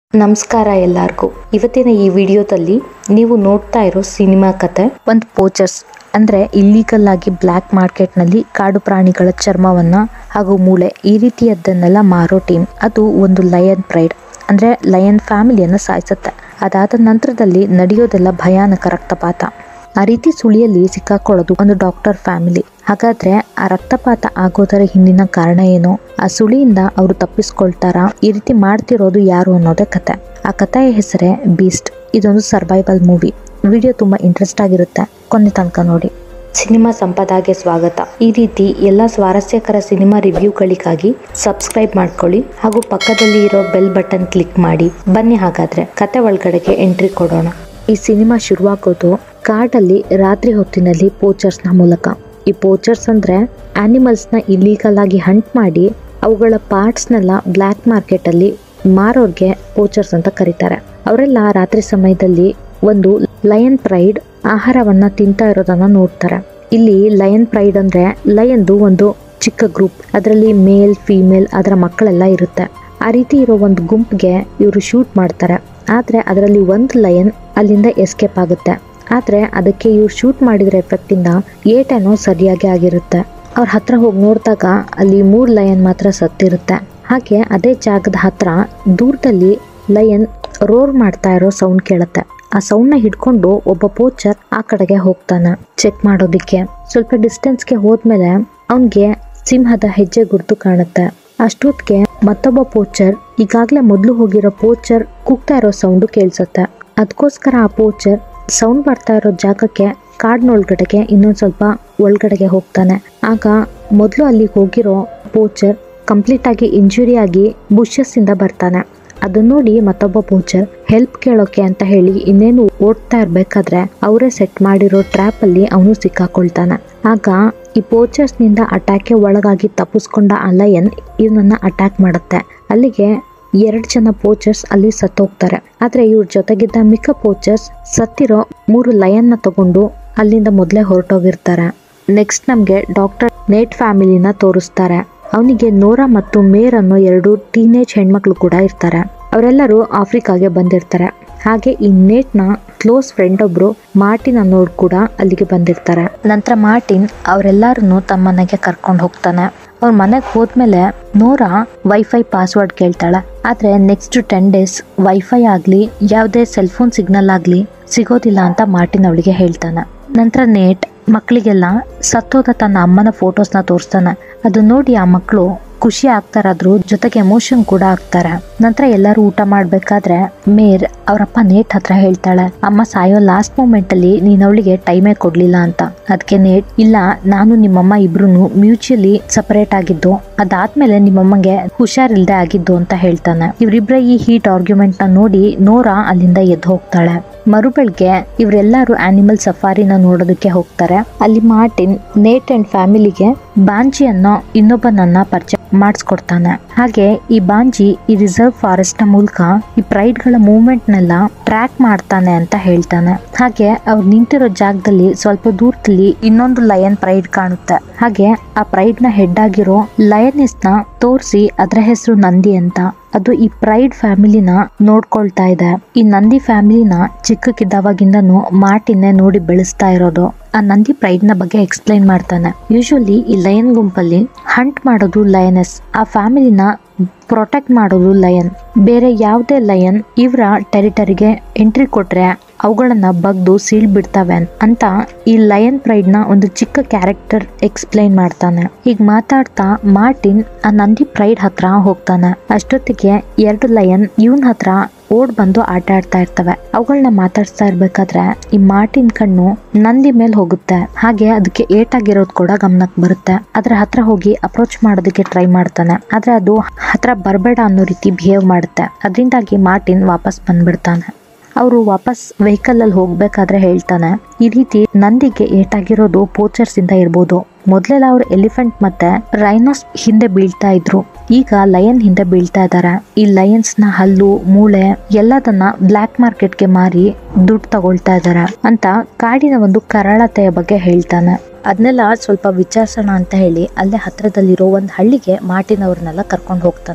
ನಮಸ್ಕಾರ ಎಲ್ಲರಿಗೂ ಇವತ್ತಿನ ಈ ವಿಡಿಯೋದಲ್ಲಿ ನೀವು ನೋಡ್ತಾ ಇರೋ ಸಿನಿಮಾ ಕತೆ ಒಂದು ಪೋಚರ್ಸ್ ಅಂದ್ರೆ ಇಲ್ಲಿಗಲ್ ಆಗಿ ಬ್ಲ್ಯಾಕ್ ಮಾರ್ಕೆಟ್ ನಲ್ಲಿ ಕಾಡು ಪ್ರಾಣಿಗಳ ಚರ್ಮವನ್ನ ಹಾಗೂ ಮೂಳೆ ಈ ರೀತಿಯದ್ದನ್ನೆಲ್ಲ ಮಾರೋ ಟೀಮ್ ಅದು ಒಂದು ಲಯನ್ ಪ್ರೈಡ್ ಅಂದ್ರೆ ಲಯನ್ ಫ್ಯಾಮಿಲಿಯನ್ನ ಸಾಯಿಸುತ್ತೆ ಅದಾದ ನಂತರದಲ್ಲಿ ನಡೆಯೋದೆಲ್ಲ ಭಯಾನಕ ರಕ್ತಪಾತ ಆ ರೀತಿ ಸುಳಿಯಲ್ಲಿ ಸಿಕ್ಕಾಕೊಳ್ಳೋದು ಒಂದು ಡಾಕ್ಟರ್ ಫ್ಯಾಮಿಲಿ ಹಾಗಾದ್ರೆ ಆ ರಕ್ತಪಾತ ಆಗೋದರ ಹಿಂದಿನ ಕಾರಣ ಏನು ಆ ಸುಳಿಯಿಂದ ಅವರು ತಪ್ಪಿಸ್ಕೊಳ್ತಾರಾ ಈ ರೀತಿ ಮಾಡ್ತಿರೋದು ಯಾರು ಅನ್ನೋದೇ ಕತೆ ಆ ಕಥೆಯ ಹೆಸರೇ ಬೀಸ್ಟ್ ಇದೊಂದು ಸರ್ವೈವಲ್ ಮೂವಿ ವಿಡಿಯೋ ತುಂಬಾ ಇಂಟ್ರೆಸ್ಟ್ ಆಗಿರುತ್ತೆ ಕೊನೆ ತನಕ ನೋಡಿ ಸಿನಿಮಾ ಸಂಪದಾಗೆ ಸ್ವಾಗತ ಈ ರೀತಿ ಎಲ್ಲ ಸ್ವಾರಸ್ಯಕರ ಸಿನಿಮಾ ರಿವ್ಯೂಗಳಿಗಾಗಿ ಸಬ್ಸ್ಕ್ರೈಬ್ ಮಾಡ್ಕೊಳ್ಳಿ ಹಾಗೂ ಪಕ್ಕದಲ್ಲಿ ಇರೋ ಬೆಲ್ ಬಟನ್ ಕ್ಲಿಕ್ ಮಾಡಿ ಬನ್ನಿ ಹಾಗಾದ್ರೆ ಕತೆ ಒಳಗಡೆಗೆ ಎಂಟ್ರಿ ಕೊಡೋಣ ಈ ಸಿನಿಮಾ ಶುರುವಾಗೋದು ಕಾಡಲ್ಲಿ ರಾತ್ರಿ ಹೊತ್ತಿನಲ್ಲಿ ಪೋಚರ್ಸ್ ನ ಮೂಲಕ ಈ ಪೋಚರ್ಸ್ ಅಂದ್ರೆ ಆನಿಮಲ್ಸ್ ನ ಇಲ್ಲೀಗಲ್ ಆಗಿ ಹಂಟ್ ಮಾಡಿ ಅವುಗಳ ಪಾರ್ಟ್ಸ್ನೆಲ್ಲ ಬ್ಲ್ಯಾಕ್ ಮಾರ್ಕೆಟ್ ಅಲ್ಲಿ ಮಾರೋರ್ಗೆ ಪೋಚರ್ಸ್ ಅಂತ ಕರೀತಾರೆ ಅವರೆಲ್ಲ ರಾತ್ರಿ ಸಮಯದಲ್ಲಿ ಒಂದು ಲಯನ್ ಪ್ರೈಡ್ ಆಹಾರವನ್ನ ತಿಂತಾ ಇರೋದನ್ನ ನೋಡ್ತಾರೆ ಇಲ್ಲಿ ಲಯನ್ ಪ್ರೈಡ್ ಅಂದ್ರೆ ಲಯನ್ದು ಒಂದು ಚಿಕ್ಕ ಗ್ರೂಪ್ ಅದರಲ್ಲಿ ಮೇಲ್ ಫಿಮೇಲ್ ಅದರ ಮಕ್ಕಳೆಲ್ಲ ಇರುತ್ತೆ ಆ ರೀತಿ ಇರೋ ಒಂದು ಗುಂಪ್ಗೆ ಇವರು ಶೂಟ್ ಮಾಡ್ತಾರೆ ಆದ್ರೆ ಅದರಲ್ಲಿ ಒಂದು ಲಯನ್ ಅಲ್ಲಿಂದ ಎಸ್ಕೇಪ್ ಆಗುತ್ತೆ ಆದ್ರೆ ಅದಕ್ಕೆ ಇವ್ರು ಶೂಟ್ ಮಾಡಿದ್ರ ಎಫೆಕ್ಟ್ ಇಂದ ಏಟೇನೋ ಸರಿಯಾಗಿ ಆಗಿರುತ್ತೆ ಅವ್ರ ಹತ್ರ ಹೋಗಿ ನೋಡಿದಾಗ ಅಲ್ಲಿ ಮೂರ್ ಲಯನ್ ಮಾತ್ರ ಸತ್ತಿರುತ್ತೆ ಹಾಗೆ ಅದೇ ಜಾಗದ ಹತ್ರ ದೂರದಲ್ಲಿ ಲಯನ್ ರೋರ್ ಮಾಡ್ತಾ ಇರೋ ಸೌಂಡ್ ಕೇಳುತ್ತೆ ಆ ಸೌಂಡ್ ನ ಹಿಡ್ಕೊಂಡು ಒಬ್ಬ ಪೋಚರ್ ಆ ಕಡೆಗೆ ಹೋಗ್ತಾನೆ ಚೆಕ್ ಮಾಡೋದಿಕ್ಕೆ ಸ್ವಲ್ಪ ಡಿಸ್ಟೆನ್ಸ್ಗೆ ಹೋದ್ಮೇಲೆ ಅವನ್ಗೆ ಸಿಂಹದ ಹೆಜ್ಜೆ ಗುರುತು ಕಾಣುತ್ತೆ ಅಷ್ಟೊತ್ತಿಗೆ ಮತ್ತೊಬ್ಬ ಪೋಚರ್ ಈಗಾಗ್ಲೇ ಮೊದಲು ಹೋಗಿರೋ ಪೋಚರ್ ಕೂಗ್ತಾ ಇರೋ ಸೌಂಡು ಕೇಳಿಸುತ್ತೆ ಅದಕ್ಕೋಸ್ಕರ ಆ ಪೋಚರ್ ಸೌಂಡ್ ಬರ್ತಾ ಇರೋ ಜಾಗಕ್ಕೆ ಕಾಡಿನೊಳಗಡೆಗೆ ಇನ್ನೊಂದ್ ಸ್ವಲ್ಪ ಒಳಗಡೆಗೆ ಹೋಗ್ತಾನೆ ಆಗ ಮೊದಲು ಅಲ್ಲಿಗೆ ಹೋಗಿರೋ ಪೋಚರ್ ಕಂಪ್ಲೀಟ್ ಆಗಿ ಇಂಜುರಿ ಆಗಿ ಬುಷಸ್ ಇಂದ ಬರ್ತಾನೆ ಅದನ್ನ ನೋಡಿ ಮತ್ತೊಬ್ಬ ಪೋಚರ್ ಹೆಲ್ಪ್ ಕೇಳೋಕೆ ಅಂತ ಹೇಳಿ ಇನ್ನೇನು ಓಡ್ತಾ ಇರ್ಬೇಕಾದ್ರೆ ಅವರೇ ಸೆಟ್ ಮಾಡಿರೋ ಟ್ರ್ಯಾಪ್ ಅಲ್ಲಿ ಅವನು ಸಿಕ್ಕಾಕೊಳ್ತಾನೆ ಆಗ ಈ ಪೋಚರ್ಸ್ ನಿಂದ ಅಟ್ಯಾಕ್ಗೆ ಒಳಗಾಗಿ ತಪ್ಪಿಸ್ಕೊಂಡ ಆ ಲಯನ್ ಇವನನ್ನ ಅಟ್ಯಾಕ್ ಮಾಡುತ್ತೆ ಅಲ್ಲಿಗೆ ಎರಡು ಜನ ಪೋಚರ್ಸ್ ಅಲ್ಲಿ ಸತ್ತೋಗ್ತಾರೆ ಆದ್ರೆ ಇವ್ರ ಜೊತೆಗಿದ್ದ ಮಿಕ್ಕ ಪೋಚರ್ಸ್ ಸತ್ತಿರೋ ಮೂರು ಲಯನ್ ನ ತಗೊಂಡು ಅಲ್ಲಿಂದ ಮೊದಲೇ ಹೊರಟೋಗಿರ್ತಾರೆ ನೆಕ್ಸ್ಟ್ ನಮ್ಗೆ ಡಾಕ್ಟರ್ ನೇಟ್ ಫ್ಯಾಮಿಲಿನ ತೋರಿಸ್ತಾರೆ ಅವನಿಗೆ ನೋರಾ ಮತ್ತು ಮೇರ್ ಅನ್ನೋ ಎರಡು ಟೀನೇಜ್ ಹೆಣ್ಮಕ್ಳು ಕೂಡ ಇರ್ತಾರೆ ಅವರೆಲ್ಲರೂ ಆಫ್ರಿಕಾಗೆ ಬಂದಿರ್ತಾರೆ ಹಾಗೆ ಈ ನೇಟ್ ನ ಕ್ಲೋಸ್ ಫ್ರೆಂಡ್ ಒಬ್ರು ಮಾರ್ಟಿನ್ ಅನ್ನೋರು ಕೂಡ ಅಲ್ಲಿಗೆ ಬಂದಿರ್ತಾರೆ ನಂತರ ಮಾರ್ಟಿನ್ ಅವರೆಲ್ಲರನ್ನು ತಮ್ಮ ಮನೆಗೆ ಕರ್ಕೊಂಡು ಹೋಗ್ತಾನೆ ಅವ್ರ ಮನೆಗೆ ಹೋದ್ಮೇಲೆ ನೋರಾ ವೈಫೈ ಪಾಸ್ವರ್ಡ್ ಕೇಳ್ತಾಳೆ ಆದ್ರೆ ನೆಕ್ಸ್ಟ್ ಟೆನ್ ಡೇಸ್ ವೈಫೈ ಆಗ್ಲಿ ಯಾವುದೇ ಸೆಲ್ ಫೋನ್ ಸಿಗ್ನಲ್ ಆಗ್ಲಿ ಸಿಗೋದಿಲ್ಲ ಅಂತ ಮಾರ್ಟಿನ್ ಅವಳಿಗೆ ಹೇಳ್ತಾನೆ ನಂತರ ನೇಟ್ ಮಕ್ಕಳಿಗೆಲ್ಲ ಸತ್ತೋದ ತನ್ನ ಅಮ್ಮನ ಫೋಟೋಸ್ನ ತೋರಿಸ್ತಾನೆ ಅದು ನೋಡಿ ಆ ಮಕ್ಕಳು ಖುಷಿ ಆಗ್ತಾರಾದ್ರು ಜೊತೆಗೆ ಎಮೋಷನ್ ಕೂಡ ಆಗ್ತಾರೆ ನಂತರ ಎಲ್ಲರೂ ಊಟ ಮಾಡ್ಬೇಕಾದ್ರೆ ಮೇರ್ ಅವರಪ್ಪ ನೇಟ್ ಹತ್ರ ಹೇಳ್ತಾಳೆ ಅಮ್ಮ ಸಾಯೋ ಲಾಸ್ಟ್ ಮೂಮೆಂಟ್ ಅಲ್ಲಿ ನೀನ್ ಅವಳಿಗೆ ಟೈಮೇ ಕೊಡ್ಲಿಲ್ಲ ಅಂತ ಅದಕ್ಕೆ ನೇಟ್ ಇಲ್ಲ ನಾನು ನಿಮ್ಮಮ್ಮ ಇಬ್ರು ಮ್ಯೂಚುಲಿ ಸಪರೇಟ್ ಆಗಿದ್ದು ಅದಾದ್ಮೇಲೆ ನಿಮ್ಮಮ್ಮಗೆ ಹುಷಾರಿಲ್ದೆ ಆಗಿದ್ದು ಅಂತ ಹೇಳ್ತಾನೆ ಇವರಿಬ್ರ ಈ ಹೀಟ್ ಆರ್ಗ್ಯುಮೆಂಟ್ ನ ನೋಡಿ ನೋರಾ ಅಲ್ಲಿಂದ ಎದ್ದು ಹೋಗ್ತಾಳೆ ಮರುಬೆಳ್ಗೆ ಇವರೆಲ್ಲರೂ ಆನಿಮಲ್ ಸಫಾರಿನ ನೋಡೋದಕ್ಕೆ ಹೋಗ್ತಾರೆ ಅಲ್ಲಿ ಮಾರ್ಟಿನ್ ನೇಟ್ ಅಂಡ್ ಫ್ಯಾಮಿಲಿಗೆ ಬಾಂಜಿ ಅನ್ನೋ ಇನ್ನೊಬ್ಬನನ್ನ ಪರಿಚಯ ಮಾಡಿಸ್ಕೊಡ್ತಾನೆ ಹಾಗೆ ಈ ಬಾಂಜಿ ಈ ರಿಸರ್ವ್ ಫಾರೆಸ್ಟ್ ನ ಮೂಲಕ ಈ ಪ್ರೈಡ್ ಗಳ ಮೂವ್ಮೆಂಟ್ ನೆಲ್ಲ ಟ್ರ್ಯಾಕ್ ಮಾಡ್ತಾನೆ ಅಂತ ಹೇಳ್ತಾನೆ ಹಾಗೆ ಅವ್ರು ನಿಂತಿರೋ ಜಾಗದಲ್ಲಿ ಸ್ವಲ್ಪ ದೂರದಲ್ಲಿ ಇನ್ನೊಂದು ಲಯನ್ ಪ್ರೈಡ್ ಕಾಣುತ್ತೆ ಹಾಗೆ ಆ ಪ್ರೈಡ್ ನ ಹೆಡ್ ಆಗಿರೋ ಲಯನಿಸ್ ನ ತೋರಿಸಿ ಅದರ ಹೆಸರು ನಂದಿ ಅಂತ ಅದು ಈ ಪ್ರೈಡ್ ಫ್ಯಾಮಿಲಿನ ನೋಡ್ಕೊಳ್ತಾ ಇದೆ ಈ ನಂದಿ ಫ್ಯಾಮಿಲಿನ ಚಿಕ್ಕಕ್ಕಿದ್ದವಾಗಿಂದನು ಮಾರ್ಟಿನ್ನೇ ನೋಡಿ ಬೆಳೆಸ್ತಾ ಇರೋದು ಆ ನಂದಿ ಪ್ರೈಡ್ ನ ಬಗ್ಗೆ ಎಕ್ಸ್ಪ್ಲೈನ್ ಮಾಡ್ತಾನೆ ಯೂಶಲಿ ಈ ಲಯನ್ ಗುಂಪಲ್ಲಿ ಹಂಟ್ ಮಾಡೋದು ಲಯನೆಸ್ ಆ ಫ್ಯಾಮಿಲಿನ ಪ್ರೊಟೆಕ್ಟ್ ಮಾಡೋದು ಲಯನ್ ಬೇರೆ ಯಾವುದೇ ಲಯನ್ ಇವರ ಟೆರಿಟರಿಗೆ ಎಂಟ್ರಿ ಕೊಟ್ರೆ ಅವುಗಳನ್ನ ಬಗ್ದು ಸೀಳ್ ಬಿಡ್ತವೆ ಅಂತ ಈ ಲಯನ್ ಪ್ರೈಡ್ ನ ಒಂದು ಚಿಕ್ಕ ಕ್ಯಾರೆಕ್ಟರ್ ಎಕ್ಸ್ಪ್ಲೈನ್ ಮಾಡ್ತಾನೆ ಈಗ ಮಾತಾಡ್ತಾ ಮಾರ್ಟಿನ್ ಆ ನಂದಿ ಪ್ರೈಡ್ ಹತ್ರ ಹೋಗ್ತಾನೆ ಅಷ್ಟೊತ್ತಿಗೆ ಎರಡು ಲಯನ್ ಇವನ್ ಹತ್ರ ಓಡ್ ಬಂದು ಆಟ ಆಡ್ತಾ ಇರ್ತವೆ ಅವುಗಳನ್ನ ಮಾತಾಡ್ಸ್ತಾ ಇರ್ಬೇಕಾದ್ರೆ ಈ ಮಾರ್ಟಿನ್ ಕಣ್ಣು ನಂದಿ ಮೇಲೆ ಹೋಗುತ್ತೆ ಹಾಗೆ ಅದಕ್ಕೆ ಏಟಾಗಿರೋದು ಕೂಡ ಗಮನಕ್ಕೆ ಬರುತ್ತೆ ಅದ್ರ ಹತ್ರ ಹೋಗಿ ಅಪ್ರೋಚ್ ಮಾಡೋದಕ್ಕೆ ಟ್ರೈ ಮಾಡ್ತಾನೆ ಆದ್ರೆ ಅದು ಹತ್ರ ಬರಬೇಡ ಅನ್ನೋ ರೀತಿ ಬಿಹೇವ್ ಮಾಡುತ್ತೆ ಅದರಿಂದಾಗಿ ಮಾರ್ಟಿನ್ ವಾಪಸ್ ಬಂದ್ಬಿಡ್ತಾನೆ ಅವರು ವಾಪಸ್ ವೆಹಿಕಲ್ ಅಲ್ಲಿ ಹೋಗ್ಬೇಕಾದ್ರೆ ಹೇಳ್ತಾನೆ ಈ ರೀತಿ ನಂದಿಗೆ ಏಟಾಗಿರೋದು ಪೋಚರ್ಸ್ ಇಂದ ಇರ್ಬೋದು ಮೊದ್ಲೆಲ್ಲ ಅವ್ರು ಎಲಿಫೆಂಟ್ ಮತ್ತೆ ರೈನೋಸ್ ಹಿಂದೆ ಬೀಳ್ತಾ ಇದ್ರು ಈಗ ಲಯನ್ ಹಿಂದೆ ಬೀಳ್ತಾ ಇದಾರೆ ಈ ಲಯನ್ಸ್ ನ ಹಲ್ಲು ಮೂಳೆ ಎಲ್ಲದನ್ನ ಬ್ಲ್ಯಾಕ್ ಮಾರ್ಕೆಟ್ಗೆ ಮಾರಿ ದುಡ್ಡು ತಗೊಳ್ತಾ ಇದಾರೆ ಅಂತ ಕಾಡಿನ ಒಂದು ಕರಾಳತೆಯ ಬಗ್ಗೆ ಹೇಳ್ತಾನೆ ಅದನ್ನೆಲ್ಲ ಸ್ವಲ್ಪ ವಿಚಾರಿಸೋಣ ಅಂತ ಹೇಳಿ ಅಲ್ಲೇ ಹತ್ರದಲ್ಲಿರೋ ಒಂದು ಹಳ್ಳಿಗೆ ಮಾರ್ಟಿನ್ ಅವ್ರನ್ನೆಲ್ಲ ಕರ್ಕೊಂಡು ಹೋಗ್ತಾನೆ